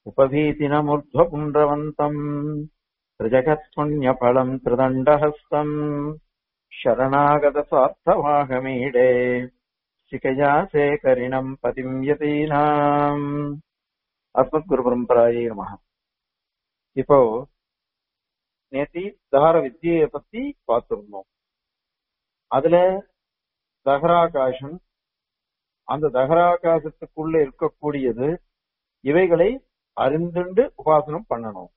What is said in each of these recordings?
उपभीतिनमूर्ध्वपुण्ड्रवन्तम् त्रिजगत्पुण्यफलम् त्रिदण्डहस्तम् शरणागतस्वार्थवाहमीडे शिखया शेखरिणम् पतिम् यतीनाम् அஸ்மத்குருபரம்பராயே நம இப்போ நேத்தி தகர வித்தியை பத்தி பார்த்திருந்தோம் அதுல தகராகாசம் அந்த தகராகாசத்துக்குள்ள இருக்கக்கூடியது இவைகளை அறிந்துண்டு உபாசனம் பண்ணணும்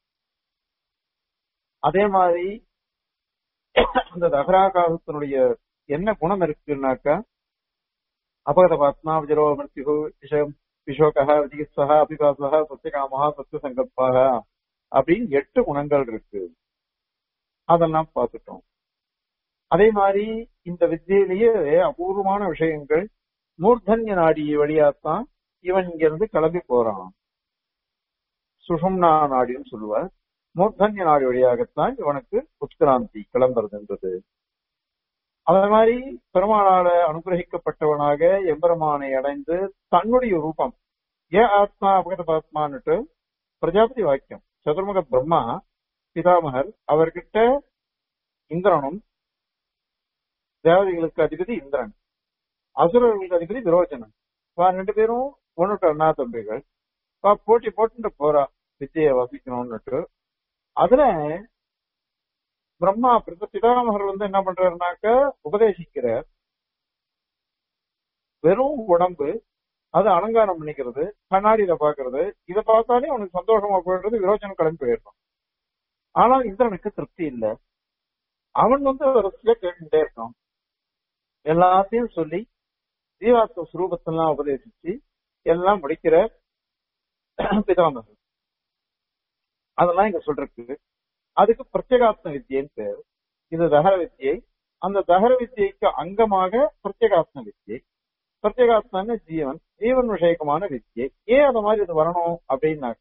அதே மாதிரி அந்த தகராகாசத்தினுடைய என்ன குணம் இருக்குன்னாக்கா அபகத பாத்மா விஜரோ மிருத்யு விஷம் விஷோகா விஜிகித்ஸா அபிபாசா சத்தியகாமஹா சத்திய சங்கல்பாக அப்படின்னு எட்டு குணங்கள் இருக்கு அதெல்லாம் பார்த்துட்டோம் அதே மாதிரி இந்த வித்தியிலேயே அபூர்வமான விஷயங்கள் மூர்தன்ய நாடி வழியாத்தான் இவன் இங்க இருந்து கிளம்பி போறான் சுஷும்னா நாடின்னு சொல்லுவார் மூர்தன்ய நாடி வழியாகத்தான் இவனுக்கு உத்கிராந்தி கிளம்புறதுன்றது அதே மாதிரி பெருமாளால அனுகிரகிக்கப்பட்டவனாக எம்பெருமானை அடைந்து தன்னுடைய ரூபம் ஏ ஆத்மா அபகத ஆத்மான்னுட்டு பிரஜாபதி வாக்கியம் சதுர்முக பிரம்மா பிதாமகர் அவர்கிட்ட இந்திரனும் தேவதைகளுக்கு அதிபதி இந்திரன் அசுரர்களுக்கு அதிபதி விரோச்சனன் ரெண்டு பேரும் ஒன்னுட்டு அண்ணா தம்பிகள் போட்டி போட்டு போறா வித்தியை வசிக்கணும்னுட்டு அதுல பிரம்மா பிதாமகர் வந்து என்ன பண்றாருனாக்க உபதேசிக்கிறார் வெறும் உடம்பு அது அலங்காரம் பண்ணிக்கிறது கண்ணாடியில பாக்குறது இதை பார்த்தாலே அவனுக்கு சந்தோஷமா போயிடுறது விரோச்சனம் கிளம்பி போயிடுறான் ஆனால் இந்திரனுக்கு திருப்தி இல்லை அவன் வந்து வரிசையா கேட்டுட்டே இருக்கான் எல்லாத்தையும் சொல்லி ஜீவாத்ம சுரூபத்தெல்லாம் உபதேசிச்சு எல்லாம் முடிக்கிற பிதாமகர் அதெல்லாம் இங்க சொல்றதுக்கு அதுக்கு பிரத்யேகாத்ம வித்தியன்னு பேர் இது தகர வித்தியை அந்த தகர வித்தியைக்கு அங்கமாக பிரத்யேகாத்ம வித்தியை பிரத்யேகாத்மான ஜீவன் ஜீவன் விஷயகமான வித்தியை ஏன் அந்த மாதிரி இது வரணும் அப்படின்னாக்க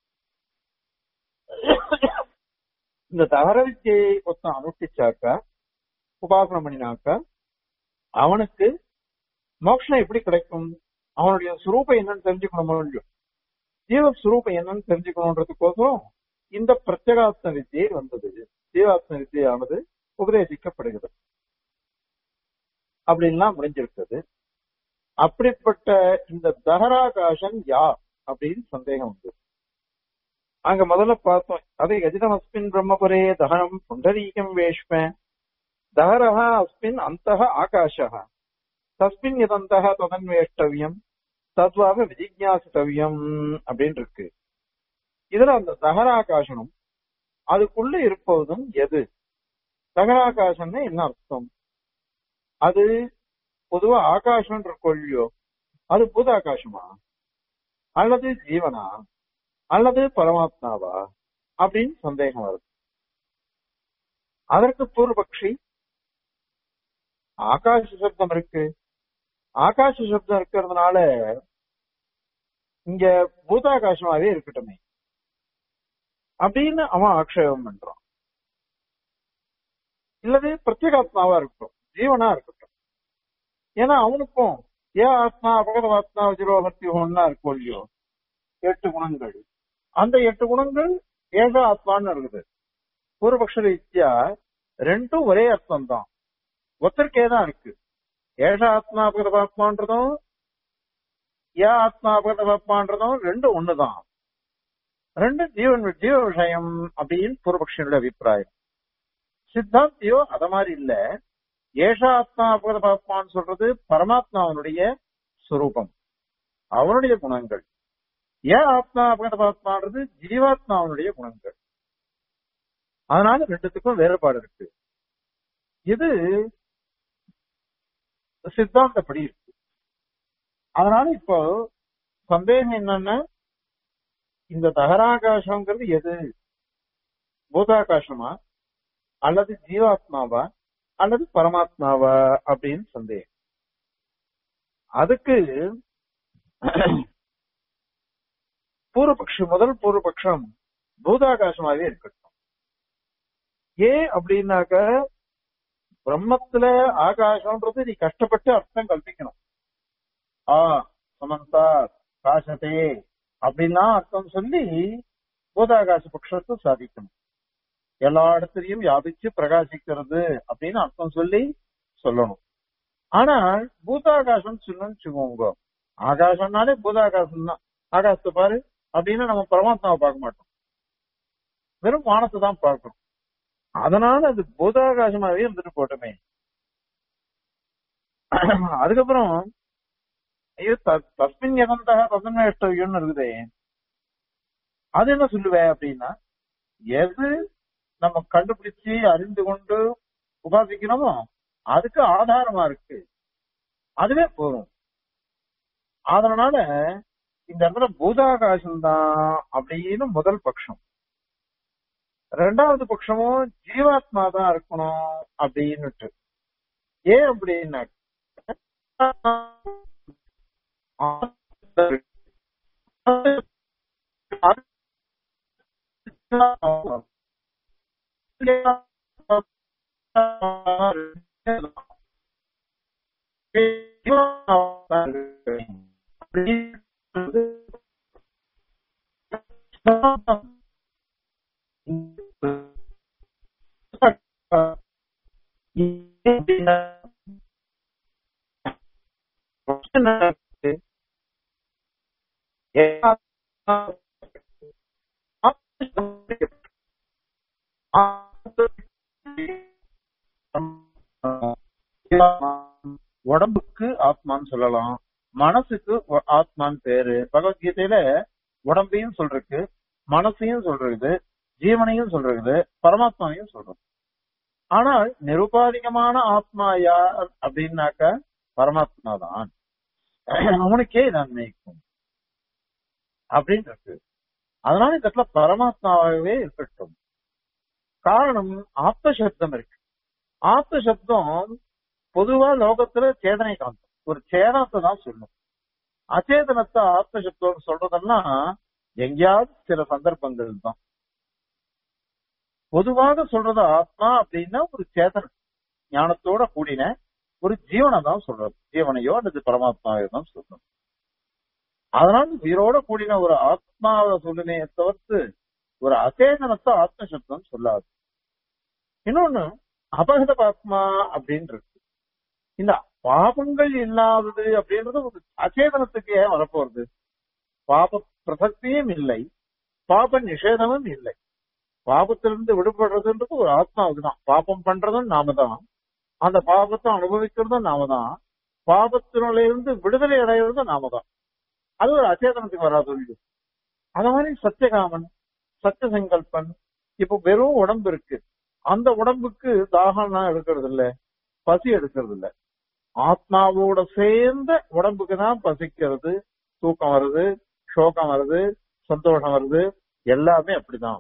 இந்த தகர வித்தியை ஒருத்தன் அனுஷ்டிச்சாக்கா உபாசனம் பண்ணினாக்கா அவனுக்கு மோட்சம் எப்படி கிடைக்கும் அவனுடைய சுரூபம் என்னன்னு தெரிஞ்சுக்கணும் முடியும் ஜீவ சுரூபம் என்னன்னு தெரிஞ்சுக்கணுன்றதுக்கோசரம் இந்த பிரத்யேகாத்ம வித்தியை வந்தது ஜீவாத்ம வித்தியானது உபதேசிக்கப்படுகிறது அப்படின்லாம் முடிஞ்சிருக்கிறது அப்படிப்பட்ட இந்த தகராகாசன் யார் அப்படின்னு சந்தேகம் உண்டு அங்க முதல்ல பார்த்தோம் அதை கஜிதமஸ்மின் பிரம்மபுரே தகனம் புண்டரீகம் வேஷ்ம தகரஹா அஸ்மின் அந்த ஆகாஷா தஸ்மின் இதந்த ததன்வேஷ்டவியம் தத்வாக விஜிஜாசித்தவியம் அப்படின்னு இருக்கு இதுல அந்த தகராகாசனம் அதுக்குள்ள இருப்பதும் எது தகராகாசம்னு என்ன அர்த்தம் அது பொதுவா ஆகாசம் கொள்ளியோ அது பூத ஆகாசமா அல்லது ஜீவனா அல்லது பரமாத்மாவா அப்படின்னு சந்தேகம் வருது அதற்கு பூர்வபக்ஷி ஆகாச சப்தம் இருக்கு ஆகாச சப்தம் இருக்கிறதுனால இங்க பூதாகாசமாவே இருக்கட்டுமே அப்படின்னு அவன் ஆக்ஷேபம் பண்றான் இல்லது பிரத்யேகாத்மாவா இருக்கட்டும் ஜீவனா இருக்கட்டும் ஏன்னா அவனுக்கும் ஏன் ஆத்மா அபகத ஆத்மா வஜ்ரோபத்தி ஒன்னா இருக்கும் இல்லையோ எட்டு குணங்கள் அந்த எட்டு குணங்கள் ஏக ஆத்மான்னு இருக்குது பூர்வபக்ஷ ரீதியா ரெண்டும் ஒரே அர்த்தம் தான் ஒத்தருக்கே தான் இருக்கு ஏக ஆத்மா அபகத ஆத்மான்றதும் ஏ ஆத்மா அபகத ஆத்மான்றதும் ரெண்டும் ஒண்ணுதான் ரெண்டு ஜீவன் ஜீவ விஷயம் அப்படின்னு பூர்வபக்ஷனுடைய அபிப்பிராயம் சித்தாந்தியோ அத மாதிரி இல்ல ஏஷா ஆத்மா அபகதபாத்மான்னு சொல்றது பரமாத்மாவனுடைய சுரூபம் அவனுடைய குணங்கள் ஏன் ஆத்மா அபகதபாத்மான்றது ஜீவாத்மாவனுடைய குணங்கள் அதனால ரெண்டுத்துக்கும் வேறுபாடு இருக்கு இது சித்தாந்தப்படி இருக்கு அதனால இப்போ சந்தேகம் என்னன்னா இந்த தகராகாசம்ங்கிறது எது பூதாகாசமா அல்லது ஜீவாத்மாவா அல்லது பரமாத்மாவா அப்படின்னு சந்தேகம் அதுக்கு பூர்வபக்ஷம் முதல் பூர்வபக்ஷம் பூதாகாசமாவே இருக்கட்டும் ஏன் அப்படின்னாக்க பிரம்மத்துல ஆகாசம்ன்றது நீ கஷ்டப்பட்டு அர்த்தம் கல்பிக்கணும் ஆ சமந்தா காசத்தே அப்படின்னா அர்த்தம் சொல்லி பூதாகாச பட்சத்தை சாதிக்கணும் எல்லா இடத்துலயும் வியாபிச்சு பிரகாசிக்கிறது அப்படின்னு அர்த்தம் சொல்லி சொல்லணும் ஆனா பூதாகாசம் சொல்லணும்னு வச்சுக்கோங்க ஆகாசம்னாலே பூதாகாசம் தான் ஆகாசத்தை பாரு அப்படின்னு நம்ம பரமாத்மாவை பார்க்க மாட்டோம் வெறும் வானத்தை தான் பார்க்கணும் அதனால அது பூதாகாசமாவே இருந்துட்டு போட்டோமே அதுக்கப்புறம் ஐயோ த- தஸ்மின் யகந்தக தசமேஷ்டவியம்னு இருக்குதே அது என்ன சொல்லுவேன் அப்படின்னா எது நம்ம கண்டுபிடிச்சு அறிந்து கொண்டு உபாசிக்கிறோமோ அதுக்கு ஆதாரமா இருக்கு அதுவே போதும் அதனால இந்த இடத்துல பூதாகாசம் தான் அப்படின்னு முதல் பட்சம் ரெண்டாவது பட்சமும் ஜீவாத்மா தான் இருக்கணும் அப்படின்னுட்டு ஏன் அப்படின்னா உடம்புக்கு ஆத்மான்னு சொல்லலாம் மனசுக்கு ஒ- ஆத்மான்னு பேரு பகவத்கீதையில உடம்பையும் சொல்றது மனசையும் சொல்றது ஜீவனையும் சொல்றது பரமாத்மாவையும் சொல்றது ஆனால் நிருபாதிகமான ஆத்மா யார் அப்படின்னாக்க பரமாத்மா தான் அவனுக்கே இது அன்மைக்கும் அப்படின்னு இருக்கு அதனால இந்த இடத்துல பரமாத்மாவாகவே இருக்கட்டும் காரணம் ஆத்ம சப்தம் இருக்கு ஆத்ம சப்தம் பொதுவா லோகத்துல சேதனை காந்தம் ஒரு சேதனத்தை தான் சொல்லும் அச்சேதனத்தை ஆத்ம சப்தம் சொல்றதெல்லாம் எங்கேயாவது சில சந்தர்ப்பங்கள் தான் பொதுவாக சொல்றது ஆத்மா அப்படின்னா ஒரு சேதனம் ஞானத்தோட கூடின ஒரு ஜீவனை தான் சொல்றது ஜீவனையோ அல்லது பரமாத்மாவையோ தான் சொல்றது அதனால உயிரோட கூடின ஒரு ஆத்மாவை சொல்லுனே தவிர்த்து ஒரு அச்சேதனத்தை ஆத்ம சப்தம் சொல்லாது இன்னொன்னு அபகத ஆத்மா அப்படின்னு இருக்கு இந்த பாபங்கள் இல்லாதது அப்படின்றது ஒரு அச்சேதனத்துக்கு ஏன் வரப்போறது பாப பிரசக்தியும் இல்லை பாப நிஷேதமும் இல்லை பாபத்திலிருந்து விடுபடுறதுன்றது ஒரு ஆத்மாவுக்கு தான் பாபம் பண்றதும் நாம தான் அந்த பாபத்தை அனுபவிக்கிறதும் நாம தான் பாபத்தினிலிருந்து விடுதலை அடைகிறதும் நாம தான் அது ஒரு அச்சேதனத்துக்கு வராது இல்லையோ? அத மாதிரி சத்தியகாமன் சத்திய சங்கல்பன் இப்போ வெறும் உடம்பு இருக்கு அந்த உடம்புக்கு தாகம்லாம் எடுக்கிறது இல்ல பசி எடுக்கிறது இல்ல ஆத்மாவோட சேர்ந்த உடம்புக்கு தான் பசிக்கிறது தூக்கம் வருது சோகம் வருது சந்தோஷம் வருது எல்லாமே அப்படிதான்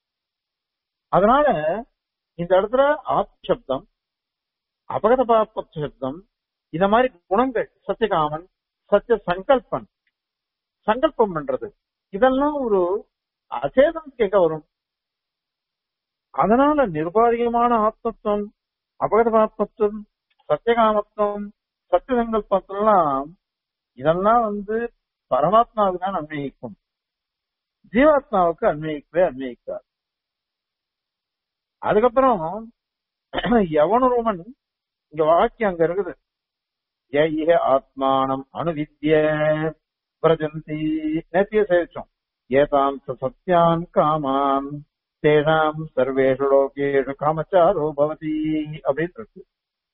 அதனால இந்த இடத்துல ஆத்ம சப்தம் அபகத பாப்ப சப்தம் இந்த மாதிரி குணங்கள் சத்தியகாமன் சத்திய சங்கல்பன் சங்கல்பம் பண்றது இதெல்லாம் ஒரு அச்சேதனத்துக்கு எங்க வரும் அதனால நிர்வாகிகமான ஆத்மத்துவம் அபகதமாத்மத்துவம் சத்தியகாமத்துவம் சத்திய சங்கல்பத்தெல்லாம் இதெல்லாம் வந்து பரமாத்மாவுக்கு தான் அன்வயிக்கும் ஜீவாத்மாவுக்கு அன்வயிக்கவே அன்வயிக்காது அதுக்கப்புறம் எவனொருவன் இங்க வாக்கியம் அங்க இருக்குது ய இஹ ஆத்மானம் அணுவித்ய பிரஜந்தி நேத்திய சேவிச்சோம் ஏதாம் ச சத்யான் காமான் தேஷாம் சர்வேஷு லோகேஷு காமச்சாரோ பவதி அப்படின்னு இருக்கு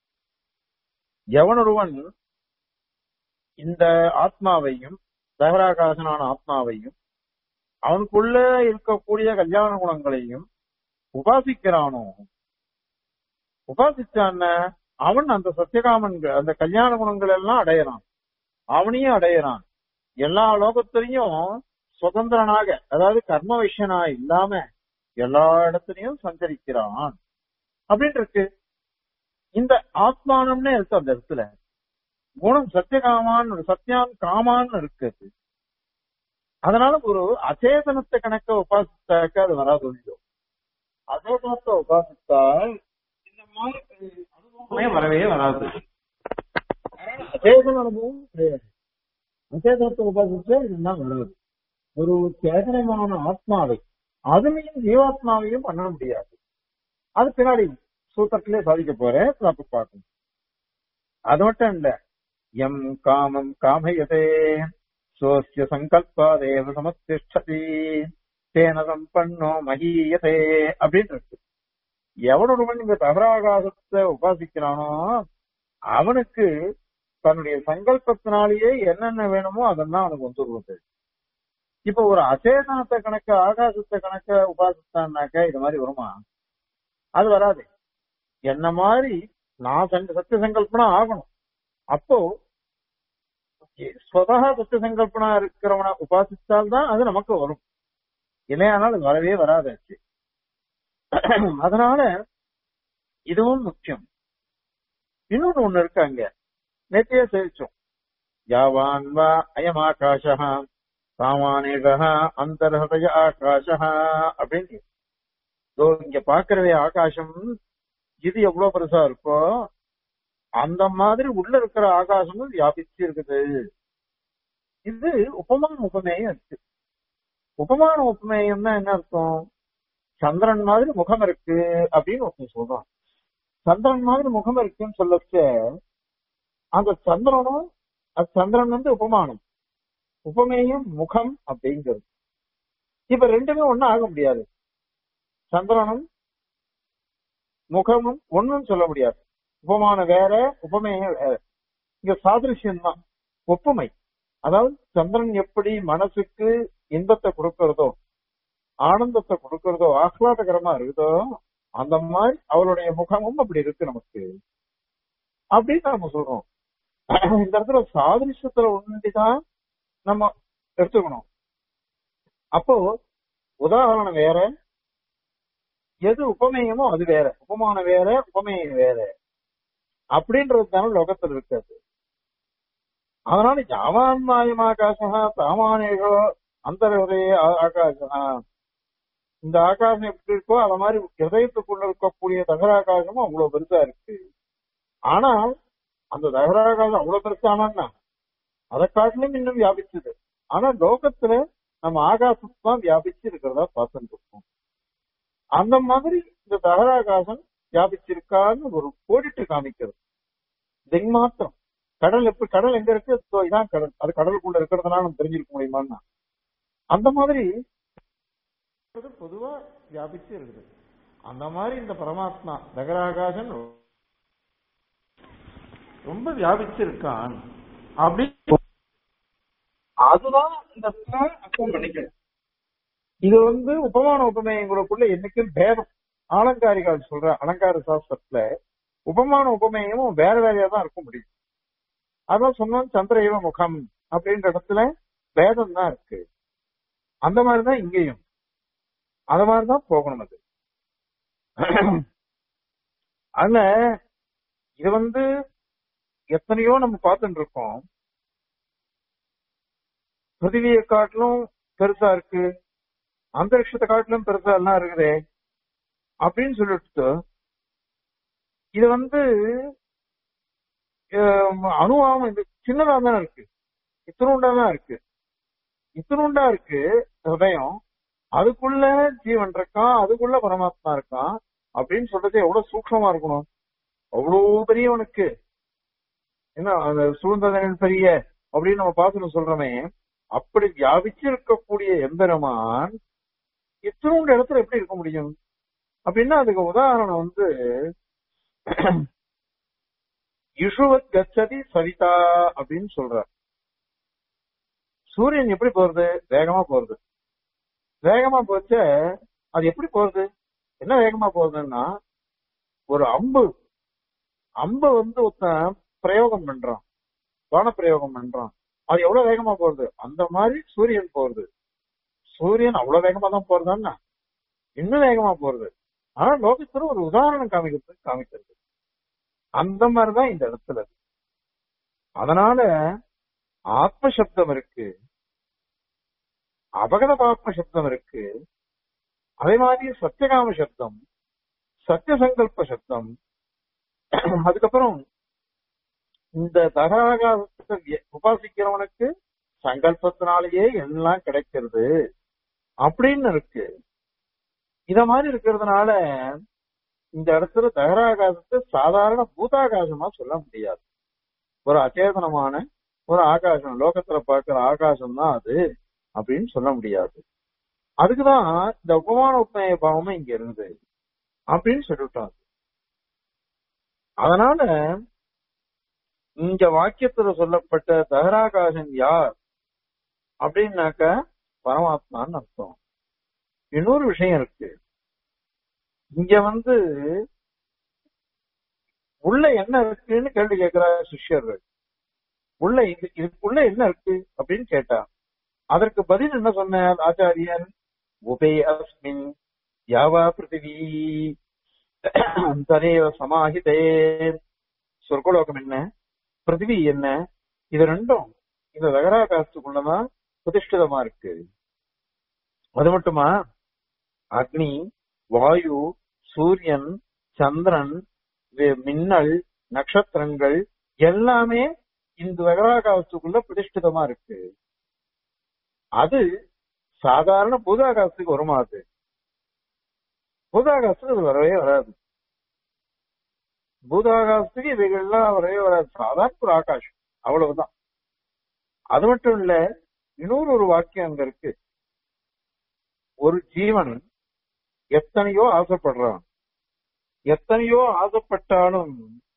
எவனொருவன் இந்த ஆத்மாவையும் தகராகாசனான ஆத்மாவையும் அவனுக்குள்ள இருக்கக்கூடிய கல்யாண குணங்களையும் உபாசிக்கிறானோ உபாசிச்சான அவன் அந்த சத்தியகாமன் அந்த கல்யாண குணங்கள் எல்லாம் அடையறான் அவனையும் அடையறான் எல்லா லோகத்திலையும் சுதந்திரனாக அதாவது கர்ம விஷயனா இல்லாம எல்லா இடத்துலயும் சஞ்சரிக்கிறான் அப்படின்னு இருக்கு இந்த ஆத்மானம்னே இருக்கு அந்த இடத்துல குணம் சத்தியகாமான் சத்தியான் காமான்னு இருக்குது அதனால ஒரு அச்சேதனத்தை கணக்க உபாசித்தாக்க அது வராது இல்லையோ அச்சேதனத்தை உபாசித்தால் இந்த மாதிரி அனுபவமே வரவே வராது அச்சேதன அனுபவம் கிடையாது அச்சேதனத்தை உபாசிச்சா இதெல்லாம் வராது ஒரு சேதனமான ஆத்மாவை அதுலயும் ஜீவாத்மாவையும் பண்ண முடியாது அது பின்னாடி சூத்திரத்திலே சாதிக்க போறேன் அப்ப பார்க்கணும் அது மட்டும் இல்ல எம் காமம் காமயதே சோசிய சங்கல்பாதேவ சமத்திஷ்டதி தேன சம்பன்னோ மகீயதே அப்படின்னு இருக்கு எவனொருவன் இந்த தகராகாசத்தை உபாசிக்கிறானோ அவனுக்கு தன்னுடைய சங்கல்பத்தினாலேயே என்னென்ன வேணுமோ அதெல்லாம் அவனுக்கு வந்துடுவது இப்ப ஒரு அச்சேதனத்தை கணக்க ஆகாசத்தை கணக்க உபாசித்தான்னாக்க இது மாதிரி வருமா அது வராது என்ன மாதிரி நான் சங்க சத்திய சங்கல்பனா ஆகணும் அப்போ ஸ்வதா சத்திய சங்கல்பனா இருக்கிறவனை உபாசித்தால்தான் அது நமக்கு வரும் இல்லையானால் அது வரவே வராதாச்சு அதனால இதுவும் முக்கியம் இன்னொன்னு ஒண்ணு இருக்கு அங்க நேற்றையே சேவிச்சோம் யாவான் வா அயம் ஆகாஷா சாமானியகா அந்தர்ஹதய ஆகாஷா அப்படின்னு இதோ இங்க பாக்குறவே ஆகாசம் இது எவ்வளவு பெருசா இருக்கோ அந்த மாதிரி உள்ள இருக்கிற ஆகாசமும் வியாபிச்சு இருக்குது இது உபமான உபமேயம் இருக்கு உபமான உபமேயம்னா என்ன அர்த்தம் சந்திரன் மாதிரி முகம் இருக்கு அப்படின்னு ஒருத்தன் சொல்றான் சந்திரன் மாதிரி முகம் இருக்குன்னு சொல்லச்ச அந்த சந்திரனும் அது சந்திரன் வந்து உபமானம் உபமேயம் முகம் அப்படிங்கிறது இப்ப ரெண்டுமே ஒண்ணும் ஆக முடியாது சந்திரனும் முகமும் ஒண்ணும் சொல்ல முடியாது உபமானம் வேற உபமேயம் வேற இங்க சாதிருஷ்யம் தான் ஒப்புமை அதாவது சந்திரன் எப்படி மனசுக்கு இன்பத்தை கொடுக்கறதோ ஆனந்தத்தை கொடுக்கறதோ ஆஹ்லாதகரமா இருக்குதோ அந்த மாதிரி அவளுடைய முகமும் அப்படி இருக்கு நமக்கு அப்படின்னு நம்ம சொல்றோம் இந்த இடத்துல சாதிருஷ்யத்துல ஒன்றிதான் நம்ம எடுத்துக்கணும் அப்போ உதாரணம் வேற எது உபமேயமோ அது வேற உபமானம் வேற உபமேயம் வேற அப்படின்றது தானே லோகத்தில் இருக்காது அதனால ஜாவான்மாயம் ஆகாசா சாமானியோ அந்தரே ஆகாசா இந்த ஆகாசம் எப்படி இருக்கோ அத மாதிரி ஹிரதயத்துக்குள்ள இருக்கக்கூடிய தகராகாசமும் அவ்வளவு பெருசா இருக்கு ஆனால் அந்த தகராகாசம் அவ்வளவு பெருசானா அதை காட்டிலும் இன்னும் வியாபிச்சது ஆனா லோகத்துல நம்ம ஆகாசத்து தான் வியாபிச்சு இருக்கிறதா பார்த்துட்டு இருக்கோம் அந்த மாதிரி இந்த தகராகாசம் வியாபிச்சிருக்கான்னு ஒரு கோடிட்டு காமிக்கிறது திங் மாத்திரம் கடல் எப்படி கடல் எங்க இருக்கு இதோ இதான் கடல் அது கடலுக்குள்ள இருக்கிறதுனால நம்ம தெரிஞ்சிருக்க முடியுமான்னா அந்த மாதிரி பொதுவா வியாபிச்சு இருக்குது அந்த மாதிரி இந்த பரமாத்மா தகராகாசன் ரொம்ப வியாபிச்சு இருக்கான் அப்படி அதுதான் இந்த இடத்துல அர்த்தம் பண்ணிக்கணும் இது வந்து உபமான உபமேயங்களுக்குள்ள என்னைக்கும் பேதம் ஆலங்காரிகள் சொல்ற அலங்கார சாஸ்திரத்துல உபமான உபமேயமும் வேற வேறையா தான் இருக்க முடியும் அதான் சொன்னோம் சந்திரயுவ முகம் அப்படின்ற இடத்துல வேதம் தான் இருக்கு அந்த மாதிரிதான் இங்கேயும் அந்த மாதிரிதான் போகணும் அது அதுல இது வந்து எத்தனையோ நம்ம பார்த்துட்டு இருக்கோம் பிருத்திவியை காட்டிலும் பெருசா இருக்கு அந்தரிக்ஷத்தை காட்டிலும் பெருசா எல்லாம் இருக்குதே அப்படின்னு சொல்லிட்டு இது வந்து அணுவாம இது சின்னதா தான் இருக்கு இத்தனுண்டா தான் இருக்கு இத்தனுண்டா இருக்கு ஹிருதயம் அதுக்குள்ள ஜீவன் இருக்கான் அதுக்குள்ள பரமாத்மா இருக்கான் அப்படின்னு சொல்றது எவ்வளவு சூக்ஷமா இருக்கணும் அவ்வளவு பெரியவனுக்கு என்ன அந்த சூழ்ந்ததனின் பெரிய அப்படின்னு நம்ம பார்த்துன்னு சொல்றோமே அப்படி வியாபிச்சு இருக்கக்கூடிய எம்பெருமான் இத்தனோண்டு இடத்துல எப்படி இருக்க முடியும் அப்படின்னா அதுக்கு உதாரணம் வந்து யுஷுவத் கச்சதி சவிதா அப்படின்னு சொல்றார் சூரியன் எப்படி போறது வேகமா போறது வேகமா போச்ச அது எப்படி போறது என்ன வேகமா போகுதுன்னா ஒரு அம்பு அம்பு வந்து ஒருத்தன் பிரயோகம் பண்றான் பான பிரயோகம் பண்றான் அது எவ்வளவு வேகமா போறது அந்த மாதிரி சூரியன் போறது சூரியன் அவ்வளவு வேகமா தான் போறதான்னா இன்னும் வேகமா போறது ஆனா லோகத்துல ஒரு உதாரணம் காமிக்கிறது காமிக்கிறது அந்த மாதிரிதான் இந்த இடத்துல அதனால ஆத்ம சப்தம் இருக்கு அபகத பாத்ம சப்தம் இருக்கு அதே மாதிரி சத்தியகாம சப்தம் சத்திய சங்கல்ப சப்தம் அதுக்கப்புறம் இந்த தகாகாசத்தை உபாசிக்கிறவனுக்கு சங்கல்பத்தினாலேயே எல்லாம் கிடைக்கிறது அப்படின்னு இருக்கு இத மாதிரி இருக்கிறதுனால இந்த இடத்துல தகராகாசத்தை சாதாரண பூதாகாசமா சொல்ல முடியாது ஒரு அச்சேதனமான ஒரு ஆகாசம் லோகத்துல பார்க்கிற ஆகாசம் தான் அது அப்படின்னு சொல்ல முடியாது அதுக்குதான் இந்த உபமான உப்மய பாவமும் இங்க இருந்தது அப்படின்னு சொல்லிவிட்டாங்க அதனால இங்க வாக்கியத்துல சொல்லப்பட்ட தகராகாசன் யார் அப்படின்னாக்க பரமாத்மான்னு அர்த்தம் இன்னொரு விஷயம் இருக்கு இங்க வந்து உள்ள என்ன இருக்குன்னு கேள்வி கேட்கிற சிஷ்யர்கள் உள்ள இது இதுக்குள்ள என்ன இருக்கு அப்படின்னு கேட்டா அதற்கு பதில் என்ன சொன்னார் ஆச்சாரியன் உபே அஸ்மின் யாவா பிருத்திவி ததேவ சமாஹிதே சொர்க்கலோகம் என்ன பிருத்திவி என்ன இது ரெண்டும் இந்த தகராகாசத்துக்குள்ளதான் பிரதிஷ்டிதமா இருக்கு அது மட்டுமா அக்னி வாயு சூரியன் சந்திரன் வி- மின்னல் நட்சத்திரங்கள் எல்லாமே இந்த தகராகாசத்துக்குள்ள பிரதிஷ்டிதமா இருக்கு அது சாதாரண பூதாகாசத்துக்கு வருமா அது பூதாகாசத்துக்கு அது வரவே வராது பூதாகாசத்துக்கு இவைகள்லாம் வரவே வராது சாதாரண ஒரு ஆகாசம் அவ்வளவுதான் அது மட்டும் இல்ல இன்னொரு ஒரு வாக்கியம் அங்க இருக்கு ஒரு ஜீவன் எத்தனையோ ஆசைப்படுறான் எத்தனையோ ஆசைப்பட்டாலும்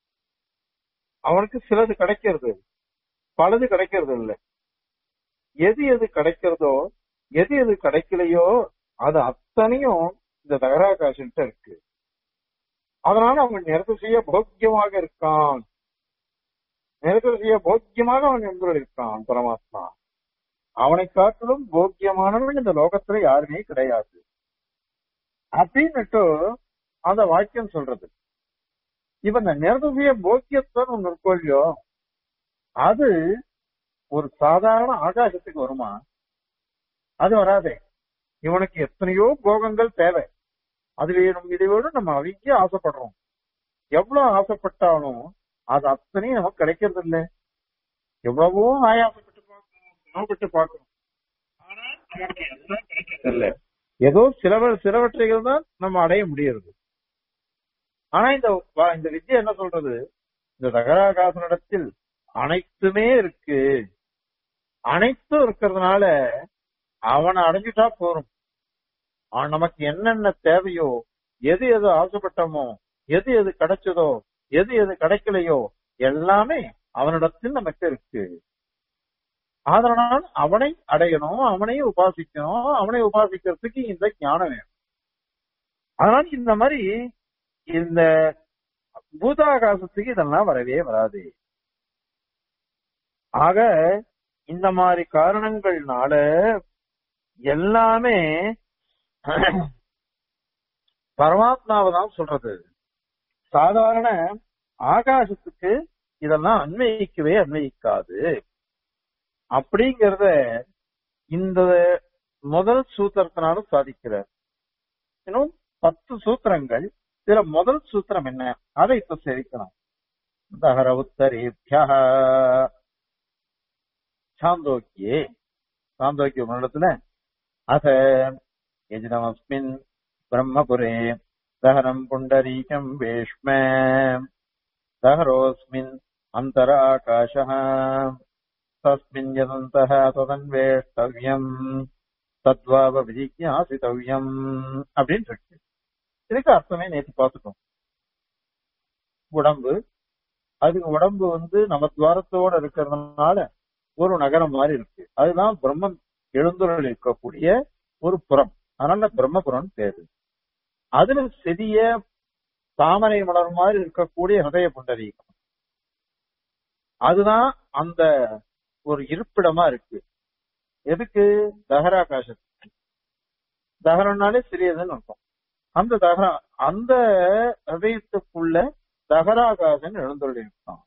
அவனுக்கு சிலது கிடைக்கிறது பலது கிடைக்கிறது இல்ல எது எது கிடைக்கிறதோ எது எது கிடைக்கலையோ அது அத்தனையும் இந்த தகராகாசன்ட்ட இருக்கு அதனால அவன் நிறத்திசைய போக்கியமாக இருக்கான் நிறத்திசைய போக்கியமாக அவன் என்று இருக்கான் பரமாத்மா அவனை காட்டிலும் போக்கியமானவன் இந்த லோகத்துல யாருமே கிடையாது அப்படின்னுட்டு அந்த வாக்கியம் சொல்றது இப்ப இந்த நிறதிசைய போக்கியத்தான் ஒண்ணு இருக்கோ இல்லையோ அது ஒரு சாதாரண ஆகாசத்துக்கு வருமா அது வராதே இவனுக்கு எத்தனையோ போகங்கள் தேவை அது வேணும் இது வேணும் நம்ம அதிக ஆசைப்படுறோம் எவ்வளவு ஆசைப்பட்டாலும் அது அத்தனையும் நமக்கு கிடைக்கிறது இல்ல எவ்வளவோ ஆயாசப்பட்டு பார்க்கணும் சிரமப்பட்டு பார்க்கணும் ஆனா நமக்கு எல்லாம் கிடைக்கிறது இல்ல ஏதோ சிலவ சிலவற்றைகள் தான் நம்ம அடைய முடியறது ஆனா இந்த வ- இந்த வித்யை என்ன சொல்றது இந்த தகராகாசனிடத்தில் அனைத்துமே இருக்கு அனைத்தும் இருக்கிறதுனால அவனை அடைஞ்சிட்டா போறோம் அவன் நமக்கு என்னென்ன தேவையோ எது எது ஆசைப்பட்டோமோ எது எது கிடைச்சதோ எது எது கிடைக்கலையோ எல்லாமே அவனிடத்தில் நமக்கு இருக்கு அதனால் அவனை அடையணும் அவனை உபாசிக்கணும் அவனை உபாசிக்கிறதுக்கு இந்த ஞானம் வேணும் அதனால இந்த மாதிரி இந்த பூதாகாசத்துக்கு இதெல்லாம் வரவே வராது ஆக இந்த மாதிரி காரணங்கள்னால எல்லாமே பரமாத்மாவை தான் சொல்றது சாதாரண ஆகாசத்துக்கு இதெல்லாம் அன்வயிக்கவே அன்வயிக்காது அப்படிங்கறத இந்த முதல் சூத்திரத்தினால சாதிக்கிறார் இன்னும் பத்து சூத்திரங்கள் இதுல முதல் சூத்திரம் என்ன அதை இப்ப சேவிக்கலாம் தகர உத்தரேபியா சாந்தோக்கியே சாந்தோக்கிய உபநிடத்துல அத யஜிதமஸ்மின் பிரம்மபுரே தகரம் புண்டரீகம் வேஷ்ம தகரோஸ்மின் அந்தர ஆகாஷ தஸ்மின் யதந்தः ததன்வேஷ்டவ்யம் தத்வாவ விஜிக்யாசித்தவ்யம் அப்படின்னு இருக்கு இதுக்கு அர்த்தமே நேற்று பார்த்துட்டோம் உடம்பு அதுக்கு உடம்பு வந்து நம்ம துவாரத்தோட இருக்கிறதுனால ஒரு நகரம் மாதிரி இருக்கு அதுதான் பிரம்மன் எழுந்துள்ள இருக்கக்கூடிய ஒரு புறம் அதனால பிரம்மபுரம் பேரு அதுல செடிய தாமரை மலர் மாதிரி இருக்கக்கூடிய ஹதய புண்டரீகம் அதுதான் அந்த ஒரு இருப்பிடமா இருக்கு எதுக்கு தகராகாசத்துக்கு தகரம்னாலே சிறியதுன்னு அர்த்தம் அந்த தகர அந்த ஹதயத்துக்குள்ள தகராகாசன் எழுந்துள்ளிருக்கான்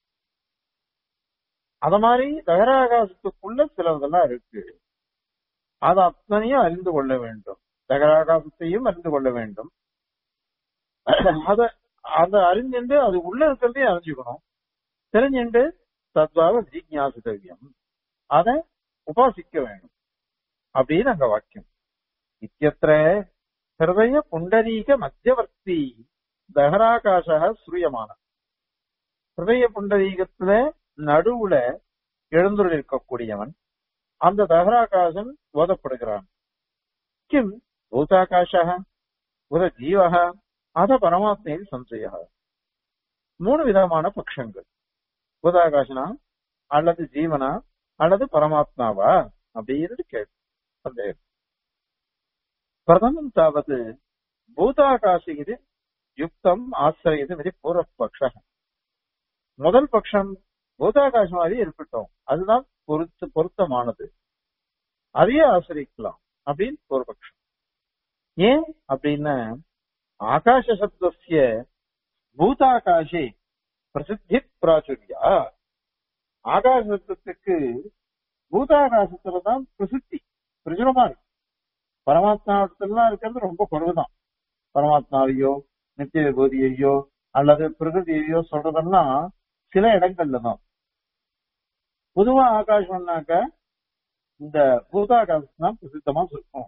அத மாதிரி தகராகாசத்துக்குள்ள சிலதெல்லாம் இருக்கு அது அத்தனையும் அறிந்து கொள்ள வேண்டும் தகராகாசத்தையும் அறிந்து கொள்ள வேண்டும் அத அத அறிஞ்சுட்டு அது உள்ள இருக்கிறதையும் அறிஞ்சுக்கணும் தெரிஞ்சுட்டு தத்வாவ ஜிக்ஞாசித்தவியம் அத உபாசிக்க வேணும் அப்படின்னு அங்க வாக்கியம் இத்தியத்திர ஹிருதய புண்டரீக மத்தியவர்த்தி தகராகாச ஸ்ரூயமான ஹிருதய புண்டரீகத்துல நடுவுல எழுந்துள்ள இருக்கக்கூடியவன் அந்த தகராகாசன் ஓதப்படுகிறான் கிம் பூதாகாஷ உத ஜீவக அத பரமாத்மையில் சம்சய மூணு விதமான பட்சங்கள் பூதாகாசனா அல்லது ஜீவனா அல்லது பரமாத்மாவா அப்படின்னு கேள்வி சந்தேகம் பிரதமம் தாவது பூதாகாசி இது யுக்தம் ஆசிரியது இது பூர்வபக்ஷ முதல் பட்சம் பூதாகாசமாவே இருக்கட்டும் அதுதான் பொருத்த பொருத்தமானது அதையே ஆசிரிக்கலாம் அப்படின்னு பூர்வபக்ஷம் ஏன் அப்படின்னா ஆகாஷ சப்தசிய பூதாகாஷே பிரசித்தி பிராச்சுரியா ஆகாச சப்தத்துக்கு பூதாகாசத்துலதான் பிரசித்தி பிரசுரமா இருக்கு பரமாத்மாவிடத்துலாம் இருக்கிறது ரொம்ப குறைவுதான் பரமாத்மாவையோ நித்திய விபூதியையோ அல்லது பிரகிருதியையோ சொல்றதெல்லாம் சில இடங்கள்ல தான் பொதுவா ஆகாசம்னாக்க இந்த பூதாகாசம் தான் பிரசித்தமா இருக்கும்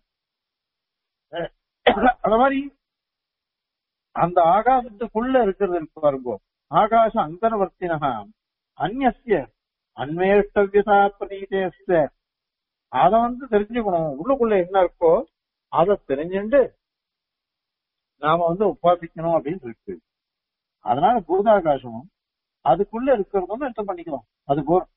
அந்த மாதிரி அந்த ஆகாசத்துக்குள்ள இருக்கிறது இருக்கு பாருங்க ஆகாச அந்தர்வர்த்தினக அந்நிய அன்வேஷ்டவியதா பிரதீதேஸ்த அத வந்து தெரிஞ்சுக்கணும் உள்ளுக்குள்ள என்ன இருக்கோ அதை தெரிஞ்சுட்டு நாம வந்து உபாசிக்கணும் அப்படின்னு இருக்கு அதனால பூதாகாசமும் அதுக்குள்ள இருக்கிறதும் அர்த்தம் பண்ணிக்கலாம் அது போறோம்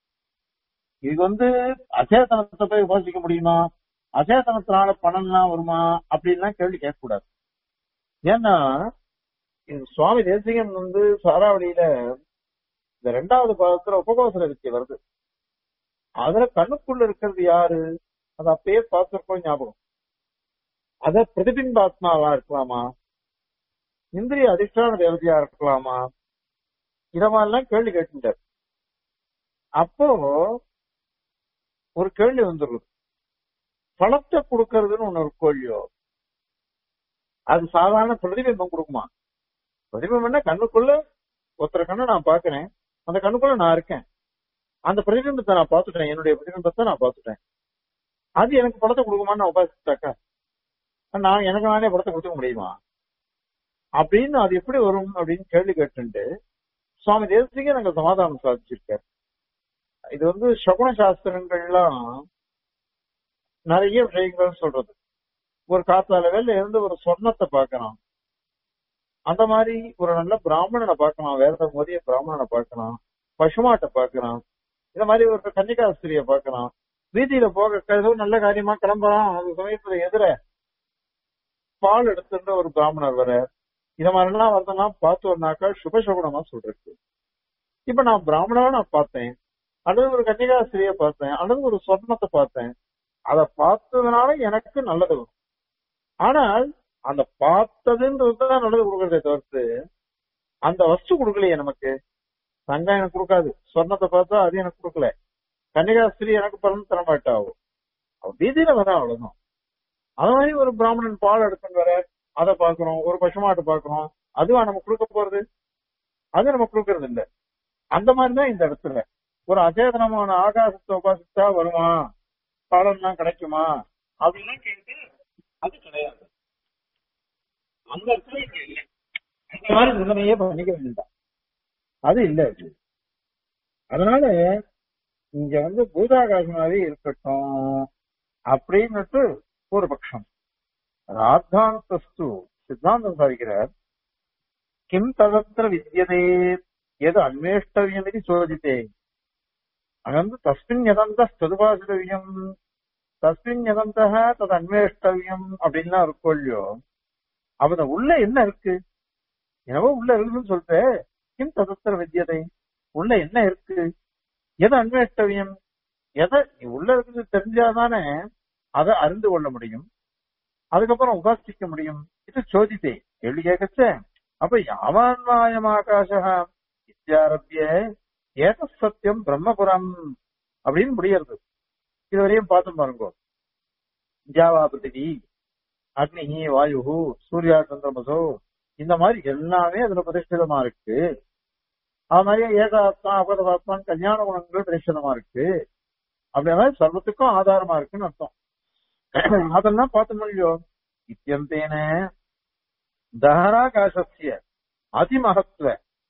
இது வந்து அச்சேதனத்தை போய் உபாசிக்க முடியுமா அச்சேதனத்தினால பணம்லாம் வருமா அப்படின்லாம் கேள்வி கேட்கக்கூடாது ஏன்னா இது சுவாமி தேசிகன் வந்து சாராவளியில இந்த ரெண்டாவது பாதத்துல உபகோசர வித்தியை வருது அதுல கண்ணுக்குள்ள இருக்கிறது யாரு அது அப்பயே பார்த்திருக்கோம் ஞாபகம் அத பிரதிபிம்பாத்மாவா இருக்கலாமா இந்திரிய அதிஷ்டான தேவதையா இருக்கலாமா இத மாதிரிலாம் கேள்வி கேட்டுட்டார் அப்போ ஒரு கேள்வி வந்துடுது பணத்தை கொடுக்கறதுன்னு ஒண்ணு இருக்கும் இல்லையோ அது சாதாரண பிரதிபிம்பம் கொடுக்குமா பிரதிபிம்பம்னா கண்ணுக்குள்ள ஒருத்தர கண்ணை நான் பாக்குறேன் அந்த கண்ணுக்குள்ள நான் இருக்கேன் அந்த பிரதிபிம்பத்தை நான் பார்த்துட்டேன் என்னுடைய பிரதிபிம்பத்தை நான் பார்த்துட்டேன் அது எனக்கு படத்தை கொடுக்குமான்னு நான் உபாசிச்சாக்கா நான் எனக்கு நானே படத்தை கொடுத்துக்க முடியுமா அப்படின்னு அது எப்படி வரும் அப்படின்னு கேள்வி கேட்டுட்டு சுவாமி தேசிக நாங்க சமாதானம் சாதிச்சிருக்காரு இது வந்து சகுன சாஸ்திரங்கள்லாம் நிறைய விஷயங்கள் சொல்றது ஒரு காத்தால வேலை இருந்து ஒரு சொர்ணத்தை பார்க்கணும் அந்த மாதிரி ஒரு நல்ல பிராமணனை பார்க்கலாம் வேத மோதிய பிராமணனை பார்க்கலாம் பசுமாட்டை பார்க்கலாம் இந்த மாதிரி ஒரு கன்னிகாஸ்திரிய பார்க்கலாம் வீதியில போக ஏதோ நல்ல காரியமா கிளம்புறான் அந்த சமயத்துல எதிர பால் எடுத்துட்டு ஒரு பிராமணர் வர இத மாதிரிலாம் வரதெல்லாம் பார்த்தோம்னாக்கா சுபசகுணமா சொல்றது இப்ப நான் பிராமணா நான் பார்த்தேன் அல்லது ஒரு கன்னிகாஸ்திரிய பார்த்தேன் அல்லது ஒரு சொர்ணத்தை பார்த்தேன் அதை பார்த்ததுனால எனக்கு நல்லது வரும் ஆனால் அந்த பார்த்ததுன்றதுதான் நல்லது கொடுக்கறதே தவிர்த்து அந்த வஸ்து கொடுக்கலையே நமக்கு தங்கம் எனக்கு கொடுக்காது சொர்ணத்தை பார்த்தா அது எனக்கு கொடுக்கல கன்னிகாஸ்திரி எனக்கு பலன் தர மாட்டாவோ வீதியில வர அவ்வளவுதான் அது மாதிரி ஒரு பிராமணன் பால் எடுத்துன்னு வர அதை பாக்குறோம் ஒரு பசுமாட்டை பாக்குறோம் அதுவா நம்ம கொடுக்க போறது அது நம்ம கொடுக்கறது இல்ல அந்த மாதிரிதான் இந்த இடத்துல ஒரு அச்சேதனமான ஆகாசத்தை உபாசித்தா வருமா பலன்லாம் கிடைக்குமா அப்படின்னா கேட்டு அது கிடையாது அந்த இடத்துல இங்க இல்ல அந்த மாதிரி நிலைமையே பண்ணிக்க வேண்டாம் அது இல்ல இது அதனால இங்க வந்து பூதாகாசமாவே இருக்கட்டும் அப்படின்னுட்டு ஒரு பட்சம் ராத்தாந்தஸ்து சித்தாந்தம் சாதிக்கிறார் கிம் ததத்திர வித்தியதே எது அன்வேஷ்டவியம் இது சோதித்தே அங்க வந்து தஸ்மின் யதந்த ததுபாசித்தவியம் தஸ்மின் யதந்த தது அன்வேஷ்டவியம் அப்படின்லாம் இருக்கும் இல்லையோ அவன உள்ள என்ன இருக்கு என்னவோ உள்ள இருக்குன்னு சொல்லிட்டு கிம் ததத்திர வித்தியதை உள்ள என்ன இருக்கு எதை அன்வேஷ்டவியம் எதை உள்ள இருக்குது தெரிஞ்சாதானே அதை அறிந்து கொள்ள முடியும் அதுக்கப்புறம் உபாசிக்க முடியும் இது சோதித்தே கேள்வி கேட்கச்ச அப்ப யாவான்வாயம் ஆகாஷ இத்தியாரபிய ஏத சத்தியம் பிரம்மபுரம் அப்படின்னு முடியறது இதுவரையும் பார்த்து பாருங்க ஜாவா பிருத்திவி அக்னி வாயு சூர்யா சந்திரமசோ இந்த மாதிரி எல்லாமே அதுல பிரதிஷ்டிதமா இருக்கு அது மாதிரி ஏகாத்மா அபகதாத்மான் கல்யாண குணங்கள் பிரதிஷ்டிதமா இருக்கு அப்படின்னா சர்வத்துக்கும் ஆதாரமா இருக்குன்னு அர்த்தம் அதெல்லாம் பார்த்த முடியும் இத்தியந்தேன தஹராகாசத்திய அதிமகத்துவ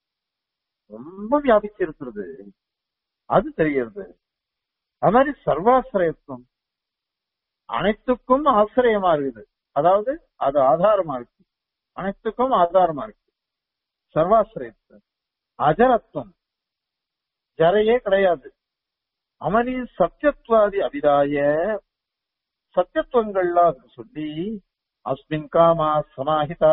ரொம்ப வியாபிச்சிருக்கிறது அது தெரிகிறது அது மாதிரி சர்வாசிரயத்துவம் அனைத்துக்கும் ஆசிரியமா இருக்குது அதாவது அது ஆதாரமா இருக்கு அனைத்துக்கும் ஆதாரமா இருக்கு சர்வாசிரயத்துவம் அஜரத்துவம் ஜரையே கிடையாது அவனி சத்தியத்துவாதி அபிதாய சத்தியத்துவங்கள்லாம் அதுக்கு சொல்லி அஸ்மின் காமா சமாஹிதா